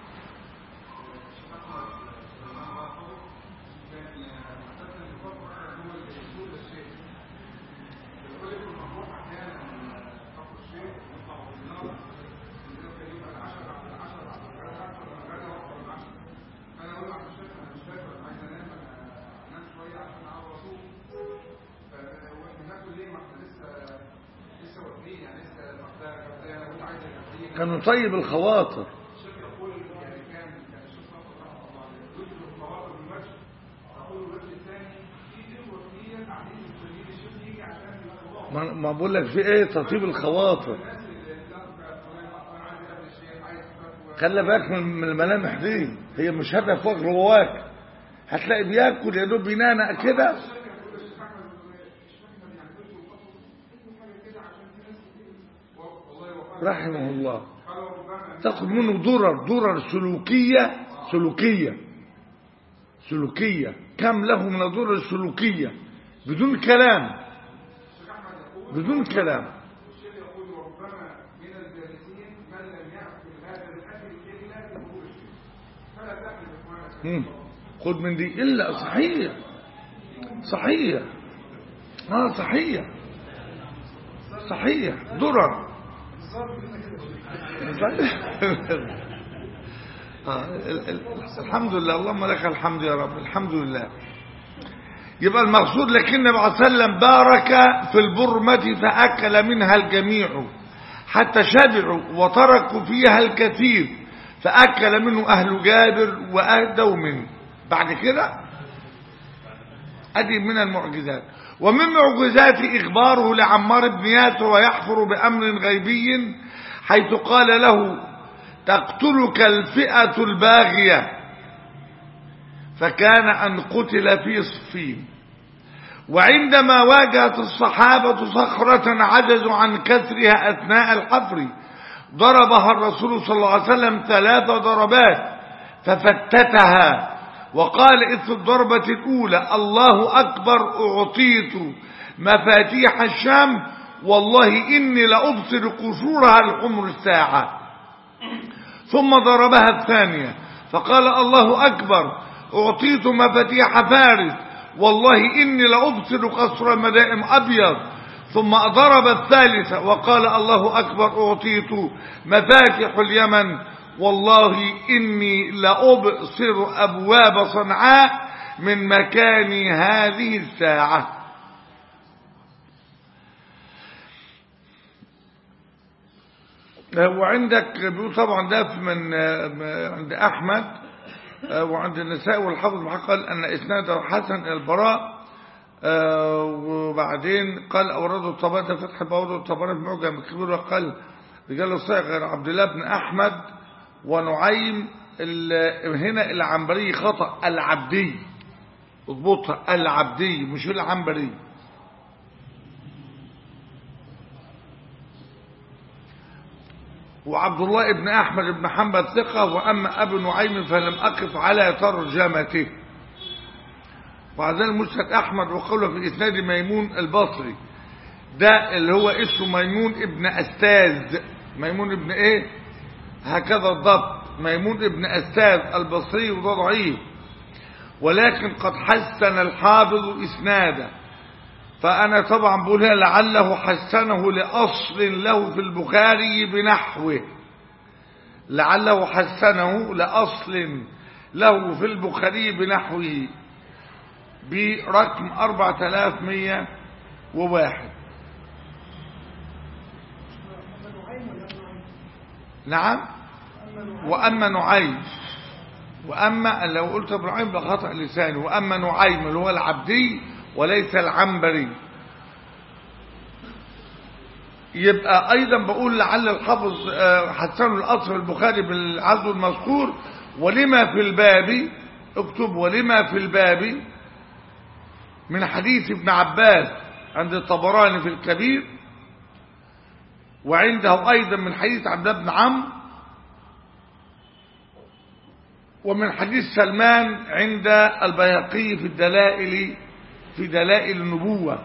كان يطيب الخواطر ما ما بقول لك في ايه تطيب الخواطر خلي بالك من من الملامح دي هي مش هدف وجه جواك هتلاقي بياكل يا دوب بينانق كده رحمه الله تاخد منه درر درر سلوكية سلوكية سلوكية كم له من الدرر السلوكية بدون كلام بدون كلام مم. خد من دي إلا صحيح صحيح اه صحيح صحيح درر آه، ال- ال- الحمد لله اللهم لك الحمد يا رب الحمد لله يبقى المقصود لكن النبي عليه وسلم بارك في البرمة فأكل منها الجميع حتى شبعوا وتركوا فيها الكثير فأكل منه أهل جابر وأهدوا منه بعد كده ادي من المعجزات ومن معجزات اخباره لعمار بن ياسر ويحفر بامر غيبي حيث قال له تقتلك الفئه الباغيه فكان ان قتل في صفين وعندما واجهت الصحابه صخره عجزوا عن كسرها اثناء الحفر ضربها الرسول صلى الله عليه وسلم ثلاث ضربات ففتتها وقال إث الضربة الأولى الله أكبر أعطيت مفاتيح الشام والله إني لأبصر قصورها الحمر الساعة ثم ضربها الثانية فقال الله أكبر أعطيت مفاتيح فارس والله إني لأبصر قصر مدائن أبيض ثم ضرب الثالثة وقال الله أكبر أعطيت مفاتح اليمن والله إني لأبصر أبواب صنعاء من مكان هذه الساعة وعندك بيقول طبعا ده من عند أحمد وعند النساء والحافظ محقق قال أن إسناده حسن إلى البراء وبعدين قال أورده الطبراني فتح بورده الطبراني في معجم الكبير وقال رجال الصحيح غير عبد الله بن أحمد ونعيم هنا العنبري خطأ العبدي اضبطها العبدي مش العنبري وعبد الله بن أحمد بن حنبل ثقة وأما أبو نعيم فلم أقف على ترجمته وعندنا المسند أحمد وقوله في إسناد ميمون البصري ده اللي هو اسمه ميمون ابن أستاذ ميمون ابن إيه هكذا الضبط ميمون ابن أستاذ البصري وده ضعيف ولكن قد حسن الحافظ إسناده فأنا طبعا بقول هنا لعله حسنه لأصل له في البخاري بنحوه لعله حسنه لأصل له في البخاري بنحوه برقم 4101 نعم وأما نعيم وأما لو قلت ابن نعيم بخطأ لساني وأما نعيم اللي هو العبدي وليس العنبري يبقى أيضا بقول لعل الحافظ حسن الأصل البخاري بالعزو المذكور ولما في الباب اكتب ولما في الباب من حديث ابن عباس عند الطبراني في الكبير وعنده أيضا من حديث عبد الله بن عمرو ومن حديث سلمان عند البيهقي في الدلائل في دلائل النبوة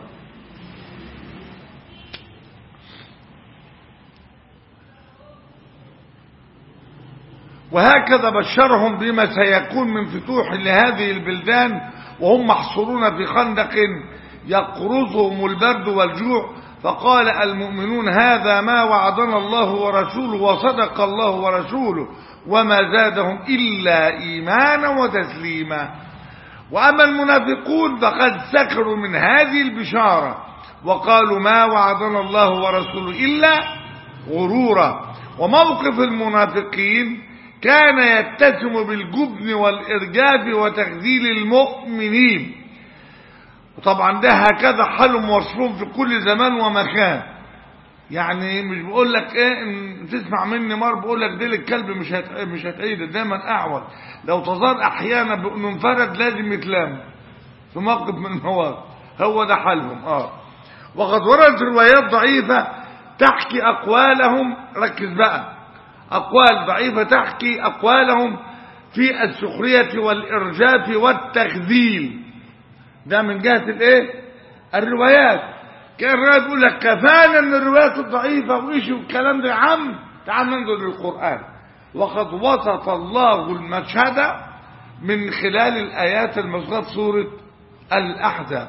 وهكذا بشرهم بما سيكون من فتوح لهذه البلدان وهم محصورون في خندق يقرصهم البرد والجوع فقال المؤمنون هذا ما وعدنا الله ورسوله وصدق الله ورسوله وما زادهم إلا إيمانا وتسليما وأما المنافقون فقد سكروا من هذه البشارة وقالوا ما وعدنا الله ورسوله إلا غرورا وموقف المنافقين كان يتسم بالجبن والإرجاف وتخذيل المؤمنين وطبعا ده هكذا حالهم وصفهم في كل زمان ومكان يعني مش بقول لك ايه ان تسمع مني مر بقول لك ديل الكلب مش هت... مش هتعيد دايما اعور لو تظهر احيانا بانه انفرد لازم يتلام في موقف من المواقف هو ده حالهم اه وقد وردت روايات ضعيفه تحكي اقوالهم ركز بقى اقوال ضعيفه تحكي اقوالهم في السخريه والارجاف والتخذيل ده من جهه الايه الروايات كان الروايات بيقول لك كفانا من الروايات الضعيفة وإيش والكلام ده يا عم تعال ننظر للقرآن وقد وسط الله المشهد من خلال الآيات المذكورة في سورة الأحزاب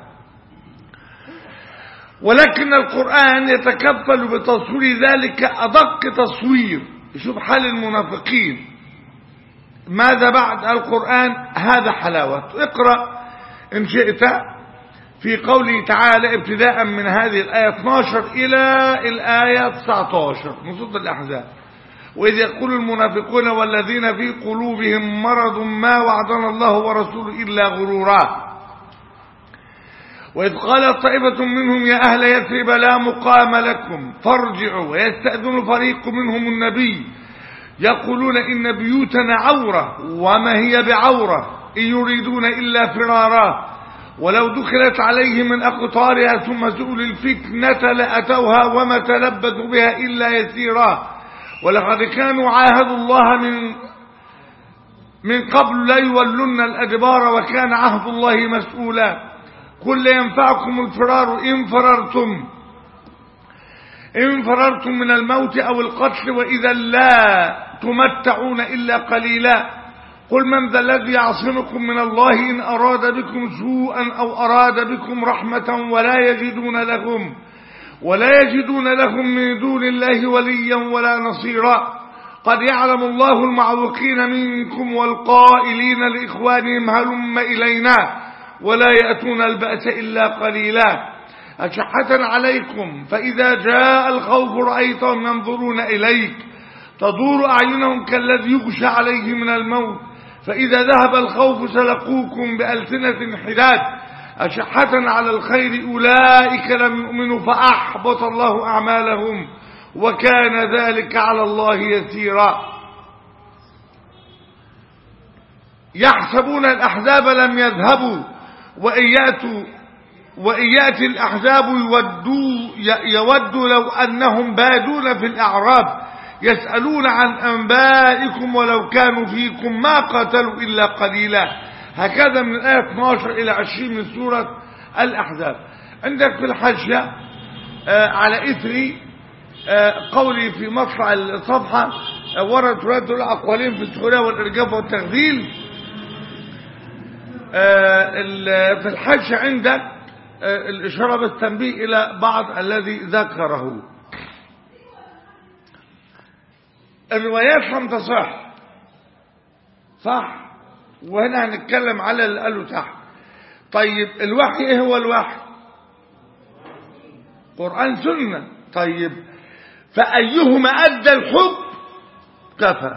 ولكن القرآن يتكفل بتصوير ذلك أدق تصوير يشوف حال المنافقين ماذا بعد القرآن هذا حلاوة اقرأ إن شئت في قوله تعالى ابتداء من هذه الآية 12 إلى الآية 19 من سورة الأحزاب وإذ يقول المنافقون والذين في قلوبهم مرض ما وعدنا الله ورسوله إلا غرورا وإذ قالت طائفة منهم يا أهل يثرب لا مقام لكم فارجعوا ويستأذن فريق منهم النبي يقولون إن بيوتنا عورة وما هي بعورة إن يريدون إلا فرارا ولو دخلت عليهم من أقطارها ثم سئلوا الفتنة لأتوها وما تلبثوا بها إلا يسيرا ولقد كانوا عاهدوا الله من من قبل لا يولن الأدبار وكان عهد الله مسؤولا قل لا ينفعكم الفرار إن فررتم إن فررتم من الموت أو القتل وإذا لا تمتعون إلا قليلا قل من ذا الذي يعصمكم من الله إن أراد بكم سوءا أو أراد بكم رحمة ولا يجدون لهم ولا يجدون لهم من دون الله وليا ولا نصيرا قد يعلم الله المعوقين منكم والقائلين لإخوانهم هلم إلينا ولا يأتون البأس إلا قليلا أشحة عليكم فإذا جاء الخوف رأيتهم ينظرون إليك تدور أعينهم كالذي يغشى عليه من الموت فإذا ذهب الخوف سلقوكم بألسنة حداد أشحة على الخير أولئك لم يؤمنوا فأحبط الله أعمالهم وكان ذلك على الله يسيرا يحسبون الأحزاب لم يذهبوا وإن يأتوا وإن يأتي الأحزاب يودوا يودوا لو أنهم بادون في الأعراب يسألون عن أنبائكم ولو كانوا فيكم ما قاتلوا إلا قليلا هكذا من الآية 12 إلى 20 من سورة الأحزاب عندك في الحاشية آه على إثر آه قولي في مطلع الصفحة آه ورد رد الأقوالين في السخرية والإرجاف والتغذيل في الحج عندك الإشارة بالتنبيه إلى بعض الذي ذكره الروايات لم تصح صح وهنا هنتكلم على اللي قاله تحت طيب الوحي ايه هو الوحي قرآن سنة طيب فأيهما أدى الحكم كفى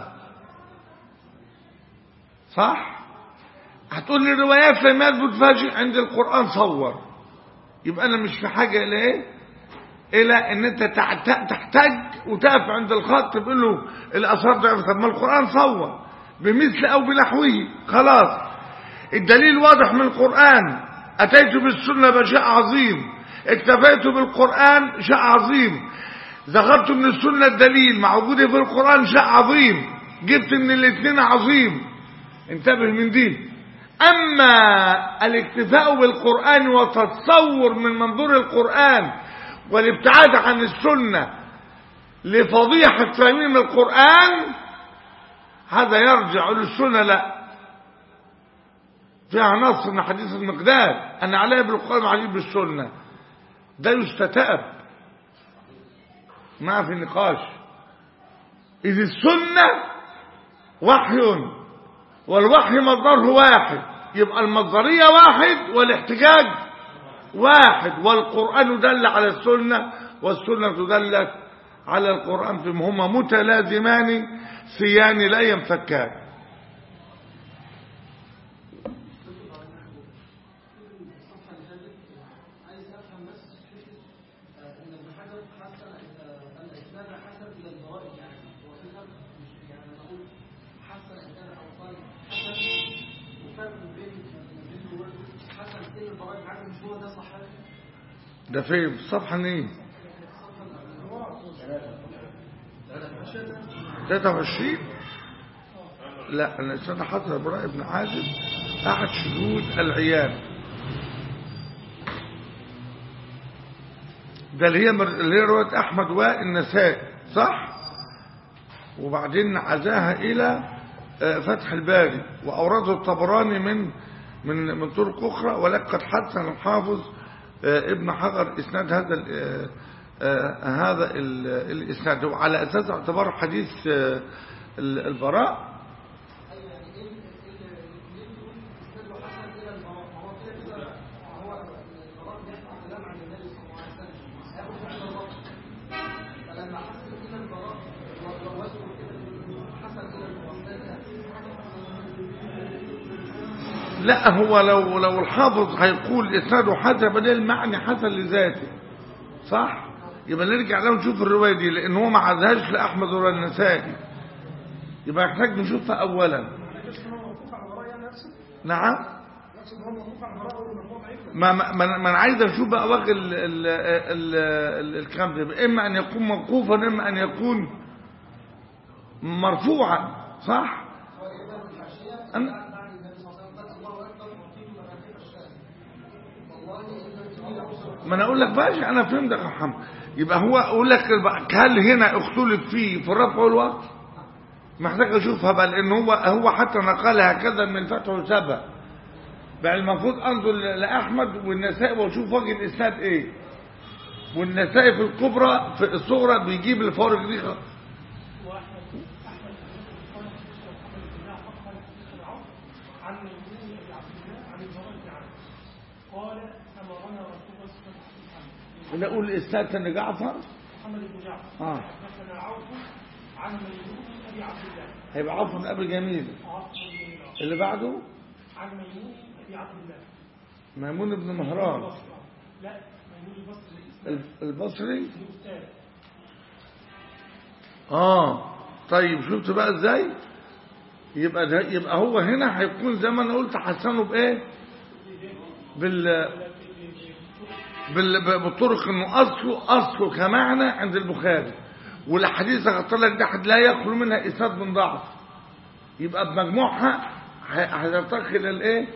صح هتقول لي الروايات لم يثبت فاجئ عند القرآن صور يبقى أنا مش في حاجة إلى إيه إلى إن أنت تحتاج وتقف عند الخط تقول له الأثار ضعف طب ما القرآن صور بمثل أو بنحوه خلاص الدليل واضح من القرآن أتيت بالسنة بشيء عظيم اكتفيت بالقرآن شيء عظيم ذكرت من السنة الدليل مع وجودي في القرآن شيء عظيم جبت من الاثنين عظيم انتبه من دي أما الاكتفاء بالقرآن وتتصور من منظور القرآن والابتعاد عن السنة لفضيحة فهمهم القرآن هذا يرجع للسنة لا فيها نص من حديث المقداد أن عليه بالقرآن وعليه بالسنة ده يستتأب ما في نقاش إذ السنة وحي والوحي مصدره واحد يبقى المصدرية واحد والاحتجاج واحد والقرآن دل على السنة والسنة دلت على القرآن فهما متلازمان سيان لا ينفكان ده فين في الصفحة ايه 23 لا انا استنى حضر براء ابن عازب احد شهود العيان ده اللي هي مر... اللي هي روايه احمد والنسائي صح وبعدين عزاها الى فتح الباري واورده الطبراني من من من طرق اخرى ولقد حسن الحافظ ابن حجر اسناد هذا ال هذا ال الاسناد وعلى اساس اعتبار حديث البراء لا هو لو لو الحافظ هيقول اسناده حسن بدل المعنى حسن لذاته صح يبقى نرجع لو نشوف الروايه دي لان هو ما عزهاش لاحمد ولا النسائي يبقى يحتاج نشوفها اولا يقصد هو موقوف على براء يعني نفسه نعم يقصد هو موقوف على براء ولا مرفوع ضعيف ما ما ما ما انا عايز اشوف بقى واقع ال- ال- ال- ال- الكلام ده اما ان يكون موقوفا اما ان يكون مرفوعا صح أنا ما انا اقول لك باشا انا فهمتك يا محمد يبقى هو اقول لك هل هنا اختلف فيه في الرفع والوقف محتاج اشوفها بقى لان هو هو حتى نقلها هكذا من الفتح وسبها بقى المفروض انظر لاحمد والنسائي واشوف وجه الاسناد ايه والنسائي في الكبرى في الصغرى بيجيب الفارق دي خ- واحمد احمد بن قال محمد بن جعفر قال حدثنا عوف عن ميمون بن عبد الله عن البراء بن عازب قال امرنا رسول الله صلى الله عليه وسلم انا اقول الاسناد كان جعفر محمد بن جعفر آه. حدثنا عوف عن ميمون ابي عبد الله هيبقى عفوا من ابي جميل عاصم بن الله اللي بعده عن ميمون ابي عبد الله ميمون بن مهران البصري. لا ميمون البصري الب- البصري الاستاذ اه طيب شفت بقى ازاي يبقى ده يبقى هو هنا هيكون زي ما انا قلت حسنه بايه بال بال ب- بالطرق انه اصله اصله كمعنى عند البخاري والاحاديث اللي قلت لك ده لا يخلو منها اسناد من ضعف يبقى بمجموعها ه- هترتقي الى الايه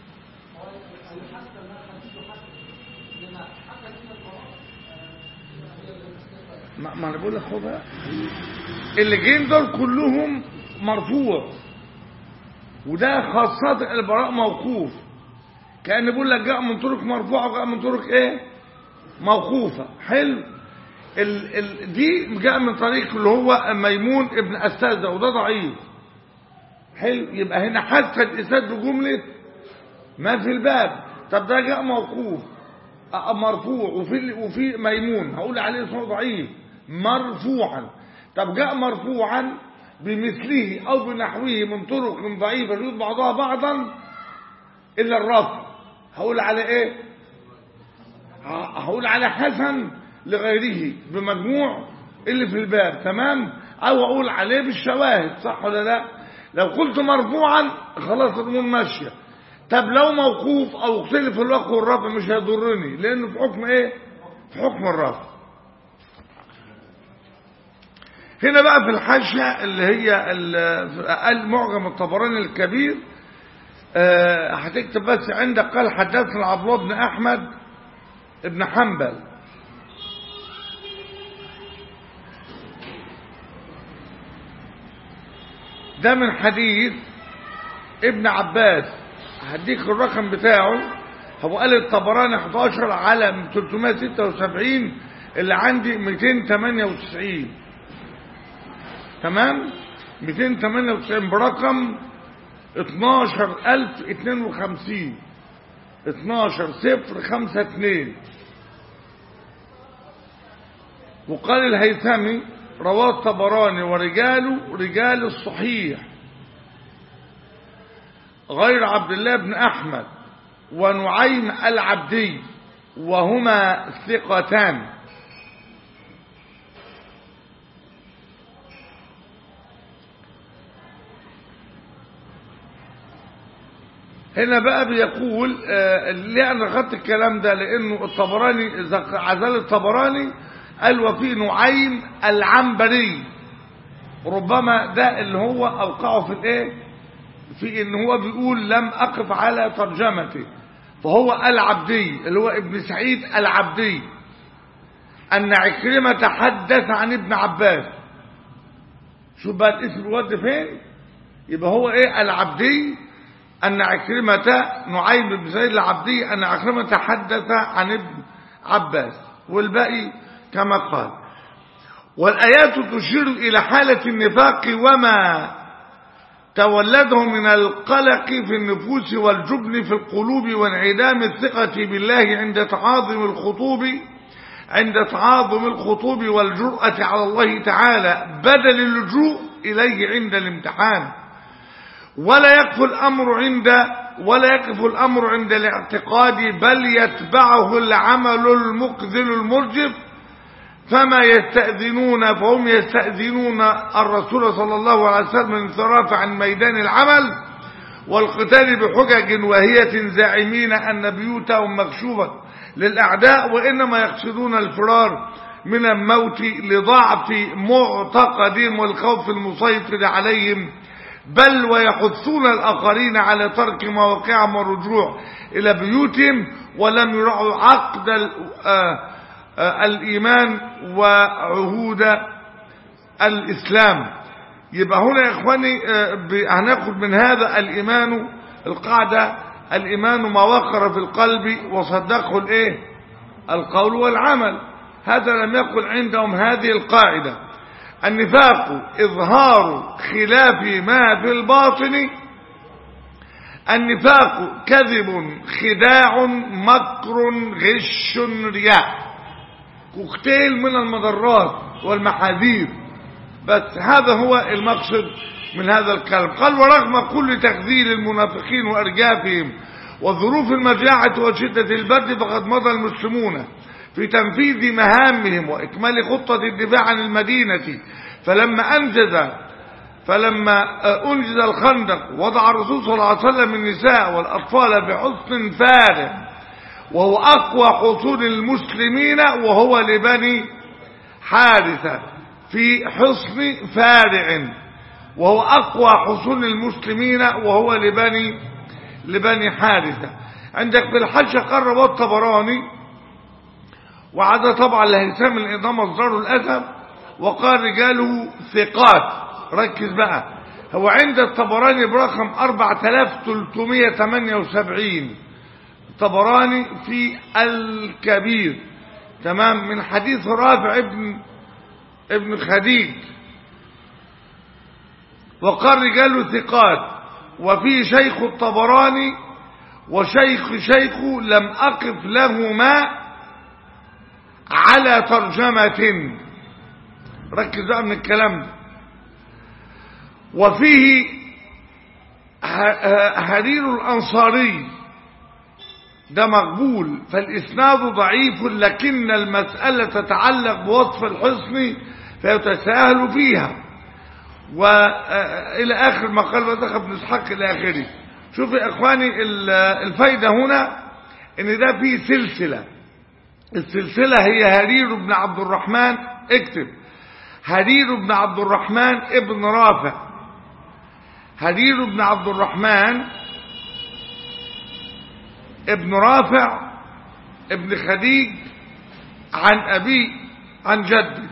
ما ما انا بقول لك خدها اللي جايين دول كلهم مرفوع وده خاصة البراء موقوف كأن بيقول لك جاء من طرق مرفوعة وجاء من طرق ايه موقوفة حلو ال ال دي جاء من طريق اللي هو ميمون ابن أستاذ وده ضعيف حلو يبقى هنا حتى الإسناد بجملة ما في الباب طب ده جاء موقوف أ- مرفوع وفي وفي ميمون هقول عليه اسمه ضعيف مرفوعا طب جاء مرفوعا بمثله او بنحوه من طرق ضعيفه يجوز بعضها بعضا الا الرفع هقول على ايه ه- هقول على حسن لغيره بمجموع اللي في الباب تمام او اقول عليه بالشواهد صح ولا لا لو قلت مرفوعا خلاص الامور ماشيه طب لو موقوف او اختلف الوقف والرفع مش هيضرني لانه في حكم ايه في حكم الرفع هنا بقى في الحاشية اللي هي ال- قال معجم الطبراني الكبير آه، هتكتب بس عندك قال حدثنا عبد الله بن احمد ابن حنبل ده من حديث ابن عباس هديك الرقم بتاعه هو قال الطبراني 11 على 376 اللي عندي 298 تمام 298 برقم 12052 12 صفر 5 2 وقال الهيثمي رواه الطبراني ورجاله رجال الصحيح غير عبد الله بن أحمد ونعيم العبدي وهما ثقتان هنا بقى بيقول آه، ليه انا خدت الكلام ده لانه الطبراني ذك- عزال الطبراني قال وفي نعيم العنبري ربما ده اللي هو اوقعه في الايه في ان هو بيقول لم اقف على ترجمته فهو العبدي اللي هو ابن سعيد العبدي ان عكرمة حدث عن ابن عباس شوف بقى الاسم بيودي فين يبقى هو ايه العبدي ان عكرمة نعيم بن سعيد العبدي ان عكرمة حدث عن ابن عباس والباقي كما قال والآيات تشير إلى حالة النفاق وما تولده من القلق في النفوس والجبن في القلوب وانعدام الثقة بالله عند تعاظم الخطوب عند تعاظم الخطوب والجرأة على الله تعالى بدل اللجوء إليه عند الامتحان ولا يكفي الأمر عند ولا يقف الأمر عند الاعتقاد بل يتبعه العمل المقذل المرجف فما يستأذنون فهم يستأذنون الرسول صلى الله عليه وسلم انصراف عن ميدان العمل والقتال بحجج وهية زاعمين أن بيوتهم مكشوفة للأعداء وإنما يقصدون الفرار من الموت لضعف معتقدهم والخوف المسيطر عليهم بل ويحثون الآخرين على ترك مواقعهم والرجوع إلى بيوتهم ولم يرعوا عقد ال- آه آه الإيمان وعهود الإسلام يبقى هنا يا إخواني آه، ب- هناخد من هذا الإيمان القاعدة الإيمان ما وقر في القلب وصدقه الإيه القول والعمل هذا لم يكن عندهم هذه القاعدة النفاق إظهار خلاف ما في الباطن النفاق كذب خداع مكر غش رياء كوكتيل من المضرات والمحاذير بس هذا هو المقصد من هذا الكلام قال ورغم كل تخذيل المنافقين وارجافهم وظروف المجاعة وشدة البرد فقد مضى المسلمون في تنفيذ مهامهم وإكمال خطة الدفاع عن المدينة فلما أنجز فلما أنجز الخندق وضع الرسول صلى الله عليه وسلم النساء والأطفال بحصن فارغ وهو أقوى حصون المسلمين وهو لبني حارثة في حصن فارع وهو أقوى حصون المسلمين وهو لبني لبني حارثة عندك في الحج قرب الطبراني وعدا طبعا لهيثم الإضافة مصدر الأثر وقال رجاله ثقات ركز بقى هو عند الطبراني برقم 4378 الطبراني في الكبير تمام من حديث رافع ابن ابن خديج وقال رجاله ثقات وفي شيخ الطبراني وشيخ شيخه لم أقف لهما على ترجمة ركز بقى من الكلام ده وفيه هرير الأنصاري ده مقبول فالإسناد ضعيف لكن المسألة تتعلق بوصف الحسن فيتساهل فيها وإلى آخر ما قال وذخ ابن إسحاق إلى آخره شوف يا إخواني الفايدة هنا إن ده فيه سلسلة السلسلة هي هرير بن عبد الرحمن اكتب هرير بن عبد الرحمن ابن رافع هرير بن عبد الرحمن ابن رافع ابن خديج عن أبي عن جده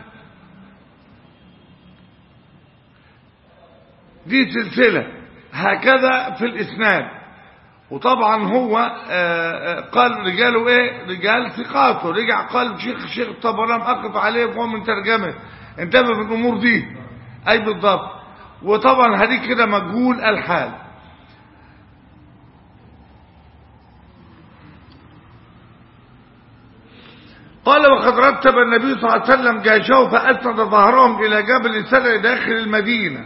دي سلسلة هكذا في الإسناد وطبعا هو قال رجاله ايه رجال ثقاته رجع قال شيخ شيخ الطبراني اقف عليه وهو من ترجمه انتبه من الامور دي اي بالضبط وطبعا هذه كده مجهول الحال قال وقد رتب النبي صلى الله عليه وسلم جيشه فأسند ظهرهم إلى جبل سلع داخل المدينة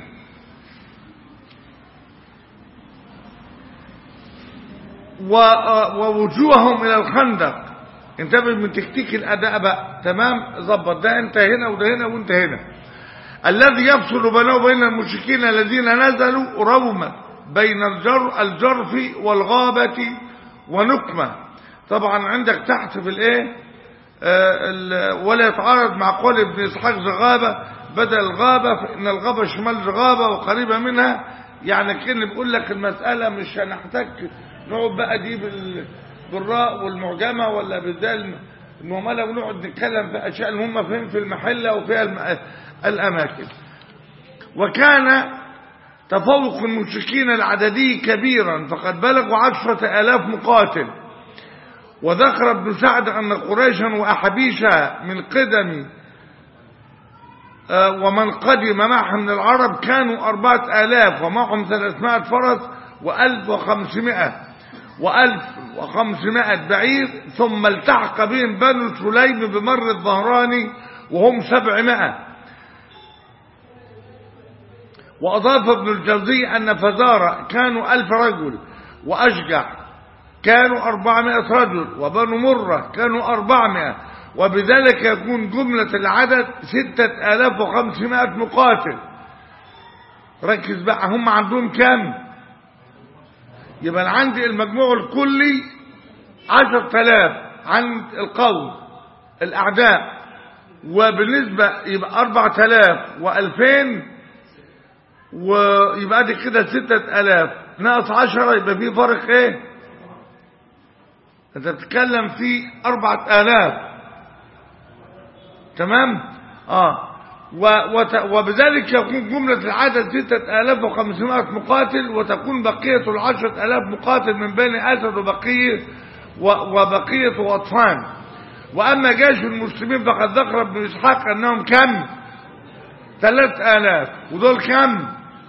ووجوههم إلى الخندق انتبه من تكتيك الأداء بقى تمام ظبط ده انت هنا وده هنا وانت هنا الذي يفصل بينه وبين المشركين الذين نزلوا روما بين الجر الجرف والغابة ونكمة طبعا عندك تحت في الايه آه ولا يتعارض مع قول ابن اسحاق زغابة بدل الغابة فإن الغابة شمال زغابة وقريبة منها يعني كان بيقول لك المسألة مش هنحتاج نقعد بقى دي بالراء والمعجمة ولا بالدال المهملة ونقعد نتكلم في أشياء اللي هم فين في المحلة وفيها الأماكن وكان تفوق المشركين العددي كبيرا فقد بلغوا عشرة آلاف مقاتل وذكر ابن سعد أن قريشا وأحبيشا من قدم ومن قدم معهم من العرب كانوا أربعة آلاف ومعهم ثلاثمائة فرس وألف وخمسمائة وألف وخمسمائة بعير ثم التحق بهم بنو سليم بمر الظهراني وهم سبعمائة وأضاف ابن الجوزي أن فزارة كانوا ألف رجل وأشجع كانوا أربعمائة رجل وبنو مرة كانوا أربعمائة وبذلك يكون جملة العدد ستة آلاف وخمسمائة مقاتل ركز بقى هم عندهم كام يبقى أنا عندي المجموع الكلي عشرة آلاف عند القوم الأعداء وبالنسبة يبقى أربعة آلاف وألفين ويبقى دي كده ستة آلاف ناقص عشرة يبقى في فرق ايه انت بتتكلم في أربعة آلاف تمام اه و وت وبذلك يكون جملة العدد ستة آلاف وخمسمائة مقاتل وتكون بقية العشرة آلاف مقاتل من بني أسد وبقية و وبقية وطفان وأما جيش المسلمين فقد ذكر ابن إسحاق أنهم كم ثلاث آلاف ودول كم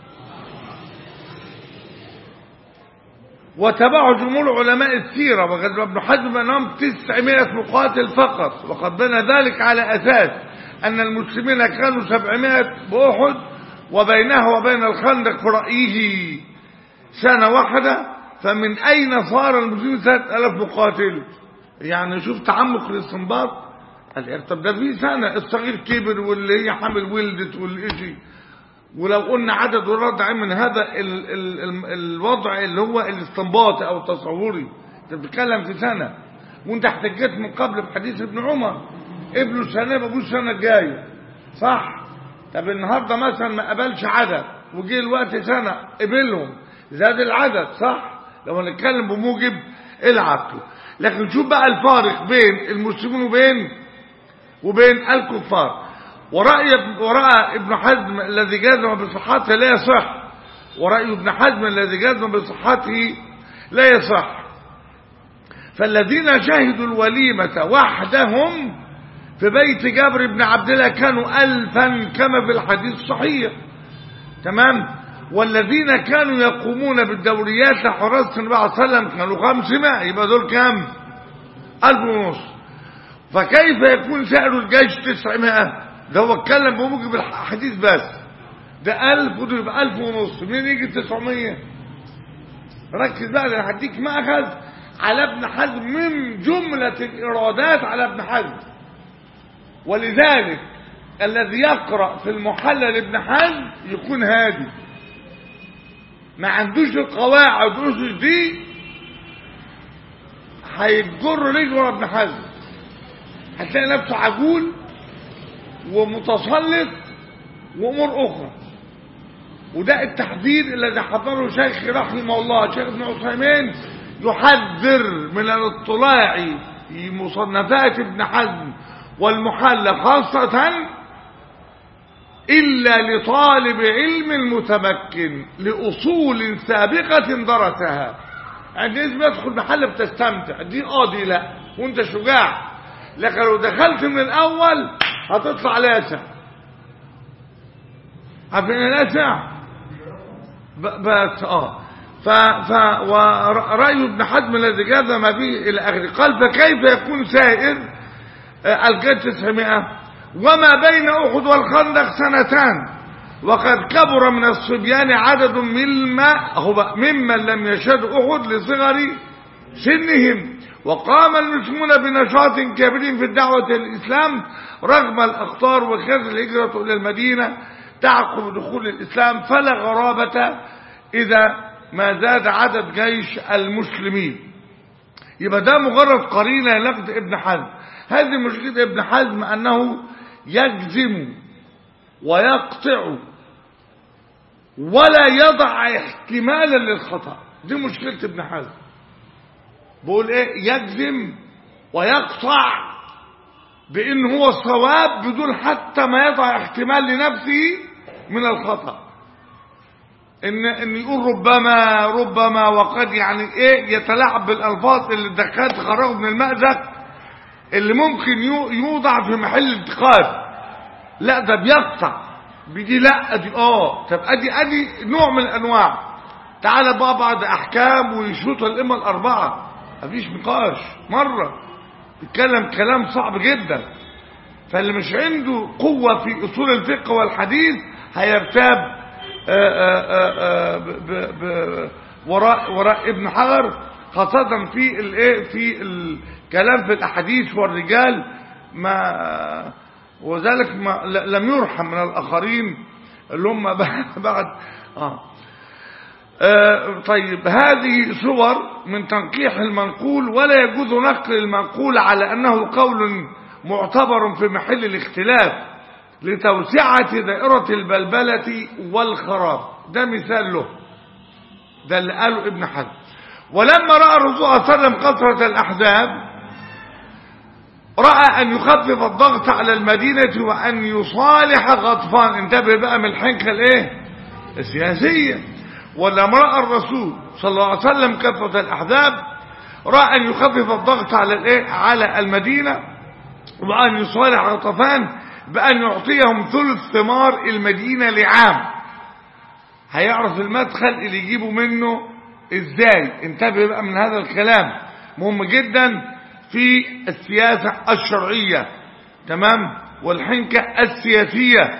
وتبعوا جمهور علماء السيرة وقد ابن حزم أنهم 900 مقاتل فقط وقد بنى ذلك على أساس أن المسلمين كانوا 700 بأحد وبينها وبين الخندق في رأيه سنة واحدة فمن أين صار المسلمين 3000 مقاتل يعني شوف تعمق الاستنباط قال طب ده في سنة الصغير كبر واللي هي حامل ولدت والإشي ولو قلنا عدد الردع من هذا ال ال ال الوضع اللي هو الاستنباطي او التصوري انت بتتكلم في سنة وانت احتجيت من قبل بحديث ابن عمر ابنه السنة ابوه السنة الجاية صح طب النهاردة مثلا ما قبلش عدد وجه الوقت سنة قبلهم زاد العدد صح لو هنتكلم بموجب العقل لكن شوف بقى الفارق بين المسلمين وبين وبين الكفار ورأي ورأى ابن حزم الذي جازم بصحته لا يصح ورأي ابن حزم الذي جازم بصحته لا يصح فالذين شهدوا الوليمة وحدهم في بيت جابر بن عبد الله كانوا ألفا كما في الحديث الصحيح تمام والذين كانوا يقومون بالدوريات لحراس النبي عليه وسلم كانوا 500 يبقى دول كام ألف ونص فكيف يكون سعر الجيش 900 ده هو اتكلم بموجب الحديث بس ده ألف وده يبقى ألف ونص منين يجي تسعمية ركز بقى انا هديك مأخذ على ابن حزم من جملة الإرادات على ابن حزم ولذلك الذي يقرأ في المحلل ابن حزم يكون هادي ما عندوش القواعد والأسس دي هيتجر رجله ورا ابن حزم هتلاقي نفسه عجول ومتسلط وامور اخرى وده التحذير الذي حضره شيخ رحمه الله شيخ ابن عثيمين يحذر من الاطلاع في مصنفات ابن حزم والمحلى خاصة إلا لطالب علم متمكن لأصول سابقة درسها يعني لازم يدخل محل بتستمتع دي قاضي لا وانت شجاع لكن لو دخلت من الأول هتطلع لاسع عارفين لاسع بس اه ف ف ورأي ابن حزم الذي جازم به إلى آخره قال فكيف يكون سائر الجد 900 وما بين أحد والخندق سنتان وقد كبر من الصبيان عدد مما هو ممن لم يشهد أحد لصغر سنهم وقام المسلمون بنشاط كبير في الدعوة الإسلام رغم الأخطار وكانت الهجرة إلى المدينة تعقب دخول الإسلام فلا غرابة إذا ما زاد عدد جيش المسلمين يبقى ده مجرد قرينة لنقد ابن حزم هذه مشكلة ابن حزم أنه يجزم ويقطع ولا يضع احتمالا للخطأ دي مشكلة ابن حزم بقول ايه يجزم ويقطع بان هو الصواب بدون حتى ما يضع احتمال لنفسه من الخطأ ان ان يقول ربما ربما وقد يعني ايه يتلاعب بالالفاظ اللي دخلت تخرجه من المأزق اللي ممكن يوضع في محل انتقاد لا ده بيقطع بيجي لا دي اه طب ادي ادي نوع من الانواع تعالى بقى بعض احكام ويشوط الائمه الاربعه مفيش نقاش مره بيتكلم كلام صعب جدا فاللي مش عنده قوه في اصول الفقه والحديث هيرتاب آآ آآ ب ب وراء وراء ابن حجر خاصة في الايه في الكلام في الاحاديث والرجال ما وذلك ما ل- لم يرحم من الاخرين اللي هم بعد اه آه، طيب هذه صور من تنقيح المنقول ولا يجوز نقل المنقول على أنه قول معتبر في محل الاختلاف لتوسعة دائرة البلبلة والخراب ده مثال له ده اللي قاله ابن حزم ولما رأى الرسول صلى الله عليه وسلم كثرة الأحزاب رأى أن يخفف الضغط على المدينة وأن يصالح غطفان انتبه بقى من الحنكة الايه السياسية ولما رأى الرسول صلى الله عليه وسلم كثرة الأحزاب رأى أن يخفف الضغط على الايه على المدينة وأن يصالح غطفان بأن يعطيهم ثلث ثمار المدينة لعام هيعرف المدخل اللي يجيبوا منه ازاي انتبه بقى من هذا الكلام مهم جدا في السياسة الشرعية تمام والحنكة السياسية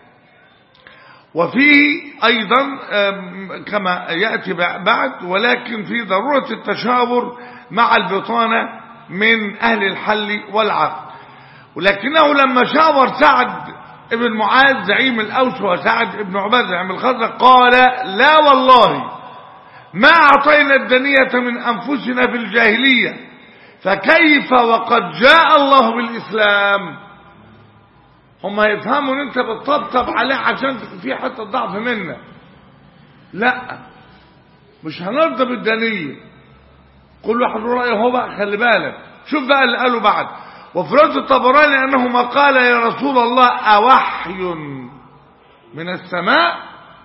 وفيه أيضا آم، كما يأتي بعد ولكن في ضرورة التشاور مع البطانة من أهل الحل والعقد ولكنه لما شاور سعد ابن معاذ زعيم الأوس وسعد ابن عباد زعيم الخزرج قال لا والله ما أعطينا الدنية من أنفسنا في الجاهلية فكيف وقد جاء الله بالإسلام هم يفهموا ان انت بتطبطب عليه عشان في حته ضعف منك لا مش هنرضى بالدنيه كل واحد له رايه هو بقى خلي بالك شوف بقى اللي قاله بعد وفي روايه الطبراني انه ما قال يا رسول الله اوحي من السماء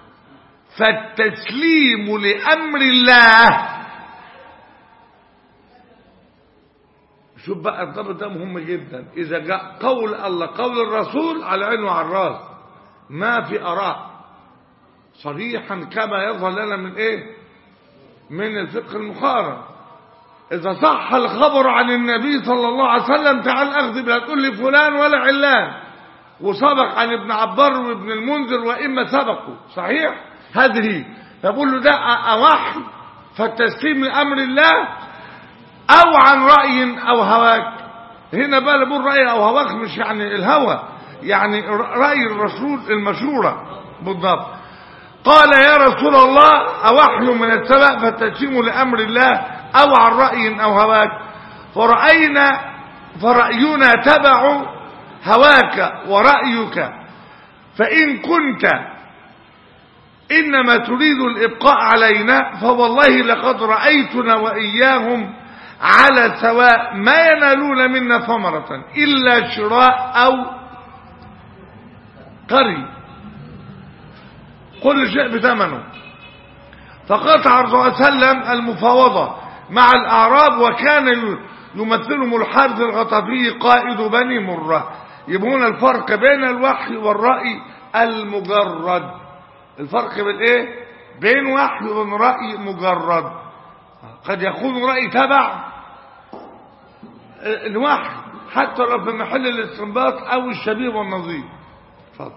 فالتسليم لامر الله شوف بقى الضبط ده مهم جدا اذا جاء قول الله قول الرسول على عينه وعلى الراس ما في اراء صريحا كما يظهر لنا من ايه من الفقه المقارن اذا صح الخبر عن النبي صلى الله عليه وسلم تعال اخذ بلا تقول لي فلان ولا علان وسبق عن ابن عبار وابن المنذر واما سبقوا صحيح هذه فبقول له ده اوحي فالتسليم لامر الله او عن رأي او هواك هنا بقى بقول رأي او هواك مش يعني الهوى يعني رأي الرسول المشورة بالضبط قال يا رسول الله اوحي من السماء فتسلم لامر الله او عن رأي او هواك فرأينا فرأينا تبع هواك ورأيك فإن كنت إنما تريد الإبقاء علينا فوالله لقد رأيتنا وإياهم على سواء ما ينالون منا ثمرة إلا شراء أو قري كل شيء بثمنه فقطع الرسول صلى الله عليه وسلم المفاوضة مع الأعراب وكان يمثلهم الحارث الغطفي قائد بني مرة يبون الفرق بين الوحي والرأي المجرد الفرق بين ايه بين وحي وبين رأي مجرد قد يكون رأي تبع الوحي حتى لو في محل الاستنباط او الشبيه والنظير اتفضل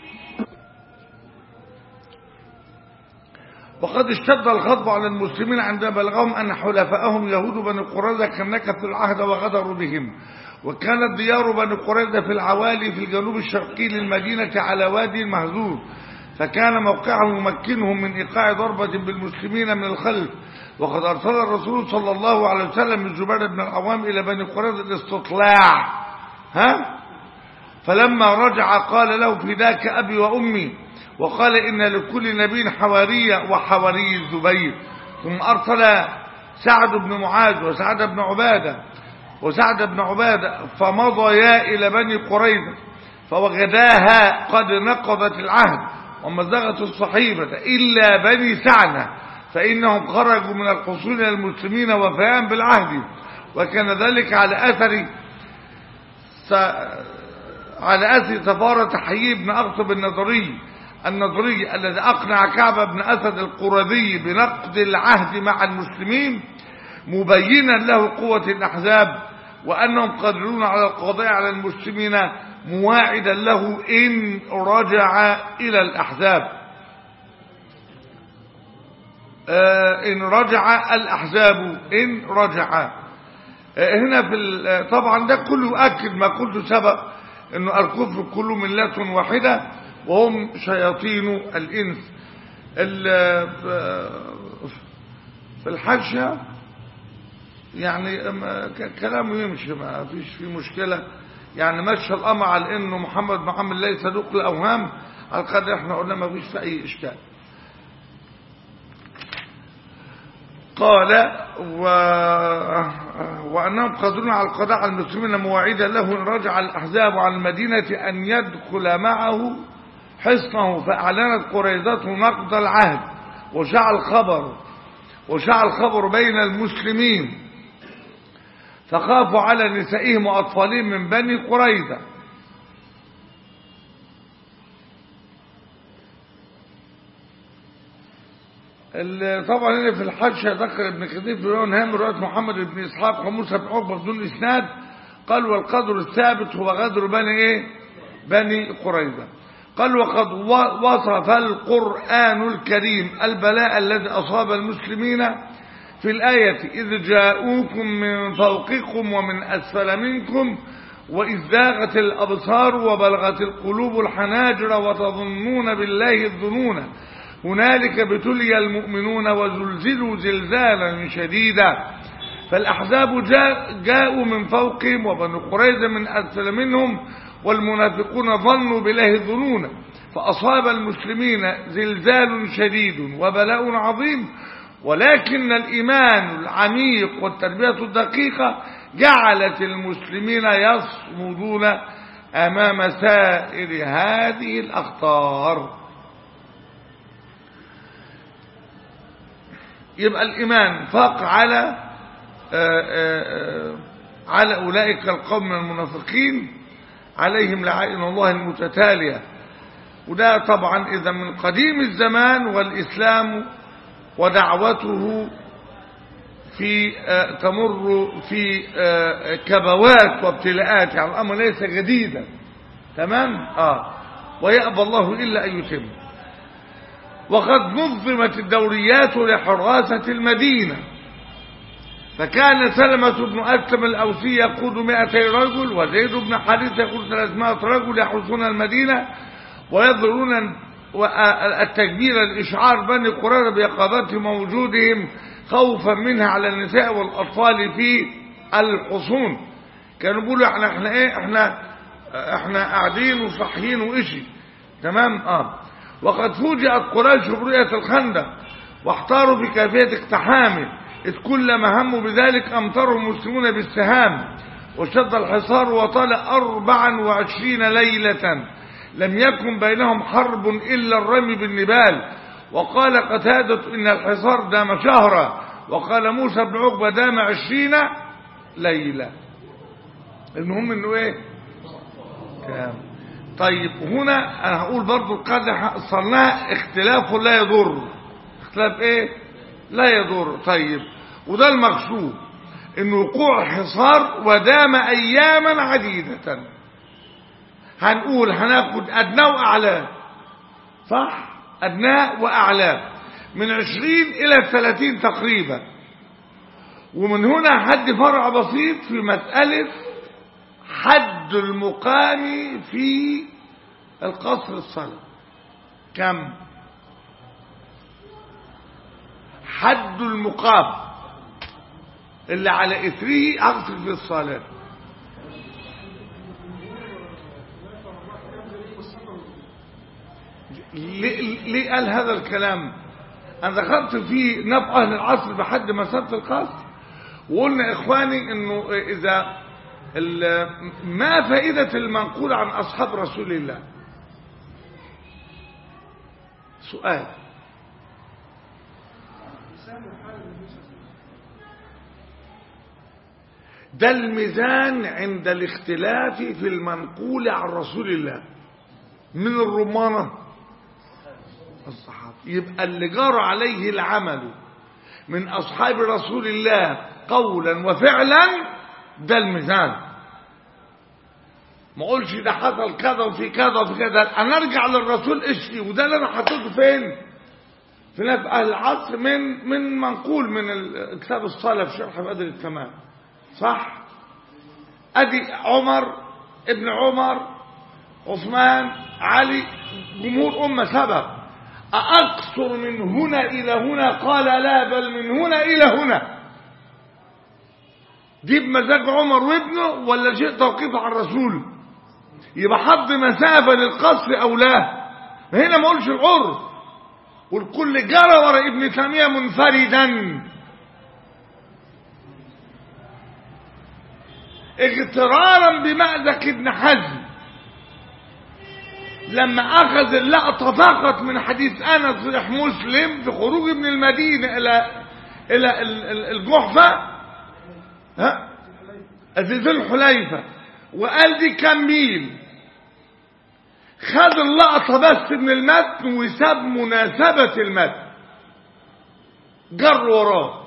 وقد اشتد الغضب على المسلمين عندما بلغهم ان حلفائهم يهود بني قريظه كان نكثوا العهد وغدروا بهم وكانت ديار بني قريظه في العوالي في الجنوب الشرقي للمدينه على وادي المهزوم فكان موقعهم يمكنهم من ايقاع ضربه بالمسلمين من الخلف وقد ارسل الرسول صلى الله عليه وسلم الزبير بن العوام الى بني قريظه الاستطلاع ها فلما رجع قال له فداك ابي وامي وقال إن لكل نبي حوارية وحواري الزبير ثم أرسل سعد بن معاذ وسعد بن عبادة وسعد بن عبادة فمضيا إلى بني قريظة فوجداها قد نقضت العهد ومزغت الصحيفة إلا بني سعنة فإنهم خرجوا من الحصول إلى المسلمين وفيان بالعهد وكان ذلك على أثر س... على أثر سفارة حيي بن أغصب النظري النظري الذي أقنع كعب بن أسد القرذي بنقد العهد مع المسلمين مبينا له قوة الأحزاب وأنهم قادرون على القضاء على المسلمين مواعدا له إن رجع إلى الأحزاب آه، إن رجع الأحزاب إن رجع آه، هنا في ال- طبعا ده كله يؤكد ما قلت سبق انه الكفر كله ملة واحدة وهم شياطين الإنس ال- ف- في الحاشية يعني ما- ك- كلامه يمشي ما فيش فيه مشكلة يعني مشى الأمر على انه محمد محمد ليس صدوق الأوهام على القدر احنا قلنا ما فيش في أي إشكال قال و... وأنهم قادرون على القضاء على المسلمين مواعيدا له إن رجع الأحزاب عن المدينة أن يدخل معه حصنه فأعلنت قريظته نقض العهد وشاع الخبر وشاع الخبر بين المسلمين فخافوا على نسائهم وأطفالهم من بني قريظة ال- طبعا هنا في الحاشية ذكر ابن كثير في رواية هام رواية محمد بن إسحاق وموسى بن عقبة بدون إسناد قال والقدر الثابت هو غدر بني إيه؟ بني قريظة قال وقد و- وصف القرآن الكريم البلاء الذي أصاب المسلمين في الآية إذ جاءوكم من فوقكم ومن أسفل منكم وإذ زاغت الأبصار وبلغت القلوب الحناجر وتظنون بالله الظنون هنالك ابتلي المؤمنون وزلزلوا زلزالا شديدا فالأحزاب جاء جاءوا من فوقهم وبنو قريظة من أسفل منهم والمنافقون ظنوا بالله الظنون فأصاب المسلمين زلزال شديد وبلاء عظيم ولكن الإيمان العميق والتربية الدقيقة جعلت المسلمين يصمدون أمام سائر هذه الأخطار يبقى الإيمان فاق على آآ آآ على أولئك القوم من المنافقين عليهم لعائن الله المتتالية وده طبعا إذا من قديم الزمان والإسلام ودعوته في آه، تمر في آه، كبوات وابتلاءات يعني الأمر ليس جديدا تمام آه ويأبى الله إلا أن يتم وقد نظمت الدوريات لحراسة المدينة فكان سلمة بن أسلم الأوسي يقود 200 رجل وزيد بن حارثة يقود 300 رجل يحرسون المدينة ويظهرون التكبير الإشعار بني قريظة بيقظتهم ووجودهم خوفا منها على النساء والأطفال في الحصون كانوا بيقولوا احنا احنا ايه احنا احنا قاعدين وصاحيين وإشي تمام اه وقد فوجئت قريش برؤية الخندق واحتاروا في كيفية اقتحامه إذ كلما هموا بذلك أمطروا المسلمون بالسهام وشد الحصار وطال أربعا وعشرين ليلة لم يكن بينهم حرب إلا الرمي بالنبال وقال قتادة إن الحصار دام شهرا وقال موسى بن عقبة دام عشرين ليلة المهم انه ايه كام طيب هنا انا هقول برضو القاعدة صرناها اختلاف لا يضر اختلاف ايه لا يضر طيب وده المقصود ان وقوع حصار ودام اياما عديدة هنقول هناخد ادناه واعلاه صح ادناه واعلاه من عشرين الى ثلاثين تقريبا ومن هنا حد فرع بسيط في مسألة حد المقام في القصر الصلاة كم حد المقام اللي على إثره أقصر في الصلاة ليه ليه قال هذا الكلام أنا ذكرت في نبأ أهل العصر بحد مسافة القصر وقلنا إخواني إنه إذا ما فائدة المنقول عن أصحاب رسول الله سؤال ده الميزان عند الاختلاف في المنقول عن رسول الله من الرمانة الصحابة يبقى اللي جار عليه العمل من أصحاب رسول الله قولا وفعلا ده الميزان ما اقولش ده حصل كذا وفي كذا وفي كذا انا ارجع للرسول اشتي وده اللي انا حطيته فين خلاف أهل العصر من من منقول من ال- كتاب الصلاة في شرح بدر التمام صح أدي عمر ابن عمر عثمان علي جمهور أمة سبق أأقصر من هنا إلى هنا قال لا بل من هنا إلى هنا دي بمزاج عمر وابنه ولا شيء توقيف عن الرسول يبقى حط مسافة للقصر أو لا هنا ما قولش العرف والكل جرى ورا ابن تيمية منفردا اغترارا بمأزق ابن حزم لما أخذ اللقطة فقط من حديث أنس صحيح مسلم في خروج ابن المدينة إلى إلى ال- ال- الجحفة ها في ذي الحليفة وقال دي كام ميل خد اللقطة بس من المتن وساب مناسبة المتن جر وراه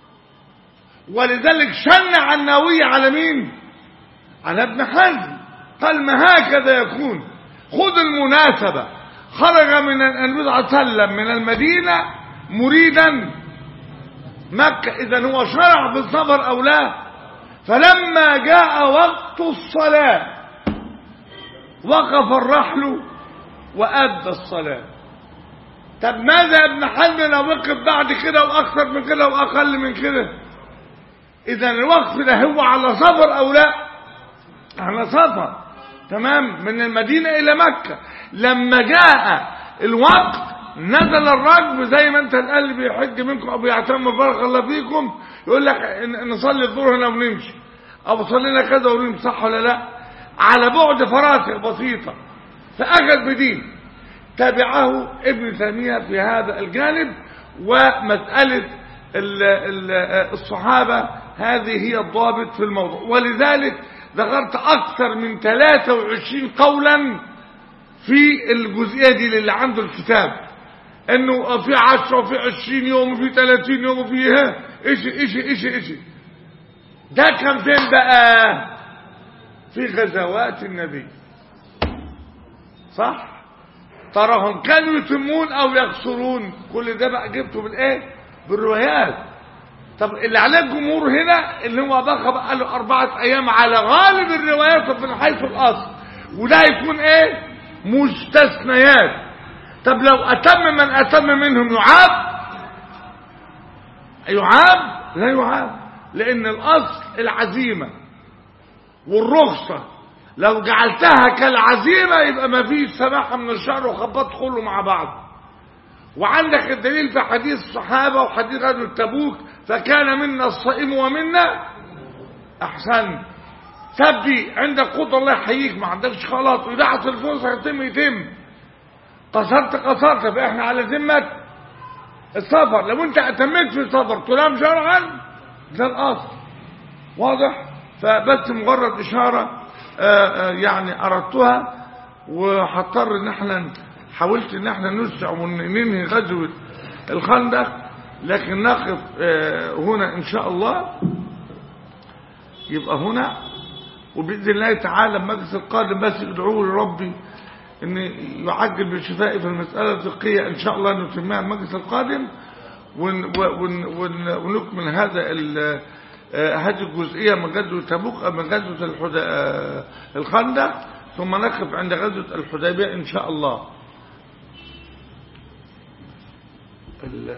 ولذلك شنع النووي على مين على ابن حزم قال ما هكذا يكون خذ المناسبة خرج من النبي صلى الله عليه وسلم من المدينة مريدا مكة إذا هو شرع بالسفر أو لا فلما جاء وقت الصلاة وقف الرحل وأدى الصلاة طب ماذا يا ابن حزم لو وقف بعد كده وأكثر من كده وأقل من كده إذا الوقف ده هو على سفر أو لا على سفر تمام من المدينة إلى مكة لما جاء الوقت نزل الركب زي ما انت القلب بيحج منكم او بيعتمر بارك الله فيكم يقول لك ن- نصلي الظهر هنا ونمشي او صلينا كذا ونمشي صح ولا لا على بعد فراسخ بسيطة فأخذ بدين تبعه ابن تيمية في هذا الجانب ومسألة ال- ال- الصحابة هذه هي الضابط في الموضوع ولذلك ذكرت أكثر من 23 قولا في الجزئية دي اللي عنده الكتاب انه في 10 وفي 20 يوم وفي 30 يوم وفي ها ايش ايش ايش ايش ده كان فين بقى في غزوات النبي صح تراهم كانوا يتمون او يقصرون كل ده بقى جبته بالايه بالروايات طب اللي عليه الجمهور هنا اللي هو بقى بقى له أربعة أيام على غالب الروايات من حيث الأصل وده يكون إيه مستثنيات طب لو أتم من أتم منهم يعاب يعاب لا يعاب لأن الأصل العزيمة والرخصة لو جعلتها كالعزيمة يبقى ما فيش سماحة من الشعر وخبط كله مع بعض وعندك الدليل في حديث الصحابة وحديث غزوة تبوك فكان منا الصائم ومنا أحسن تبدي عندك قدر الله يحييك ما عندكش خلاص وإذا حصل الفرصة يتم يتم قصرت قصرت فإحنا على ذمة السفر لو أنت اعتمدت في السفر تنام شرعا ده الأصل واضح فبس مجرد إشارة آآ آآ يعني أردتها وهضطر إن احنا حاولت إن احنا نسع وننهي غزوة الخندق لكن نقف آه، هنا إن شاء الله يبقى هنا وبإذن الله تعالى المجلس القادم بس ادعوه لربي ان يعجل بشفائي في المسألة الفقهية ان شاء الله نتمها المجلس القادم ون ون ون ونكمل هذا ال- آه، هذه الجزئية من غزوة تبوك أو من غزوة الحدا- آه، الخندق ثم نقف عند غزوة الحديبية ان شاء الله ال-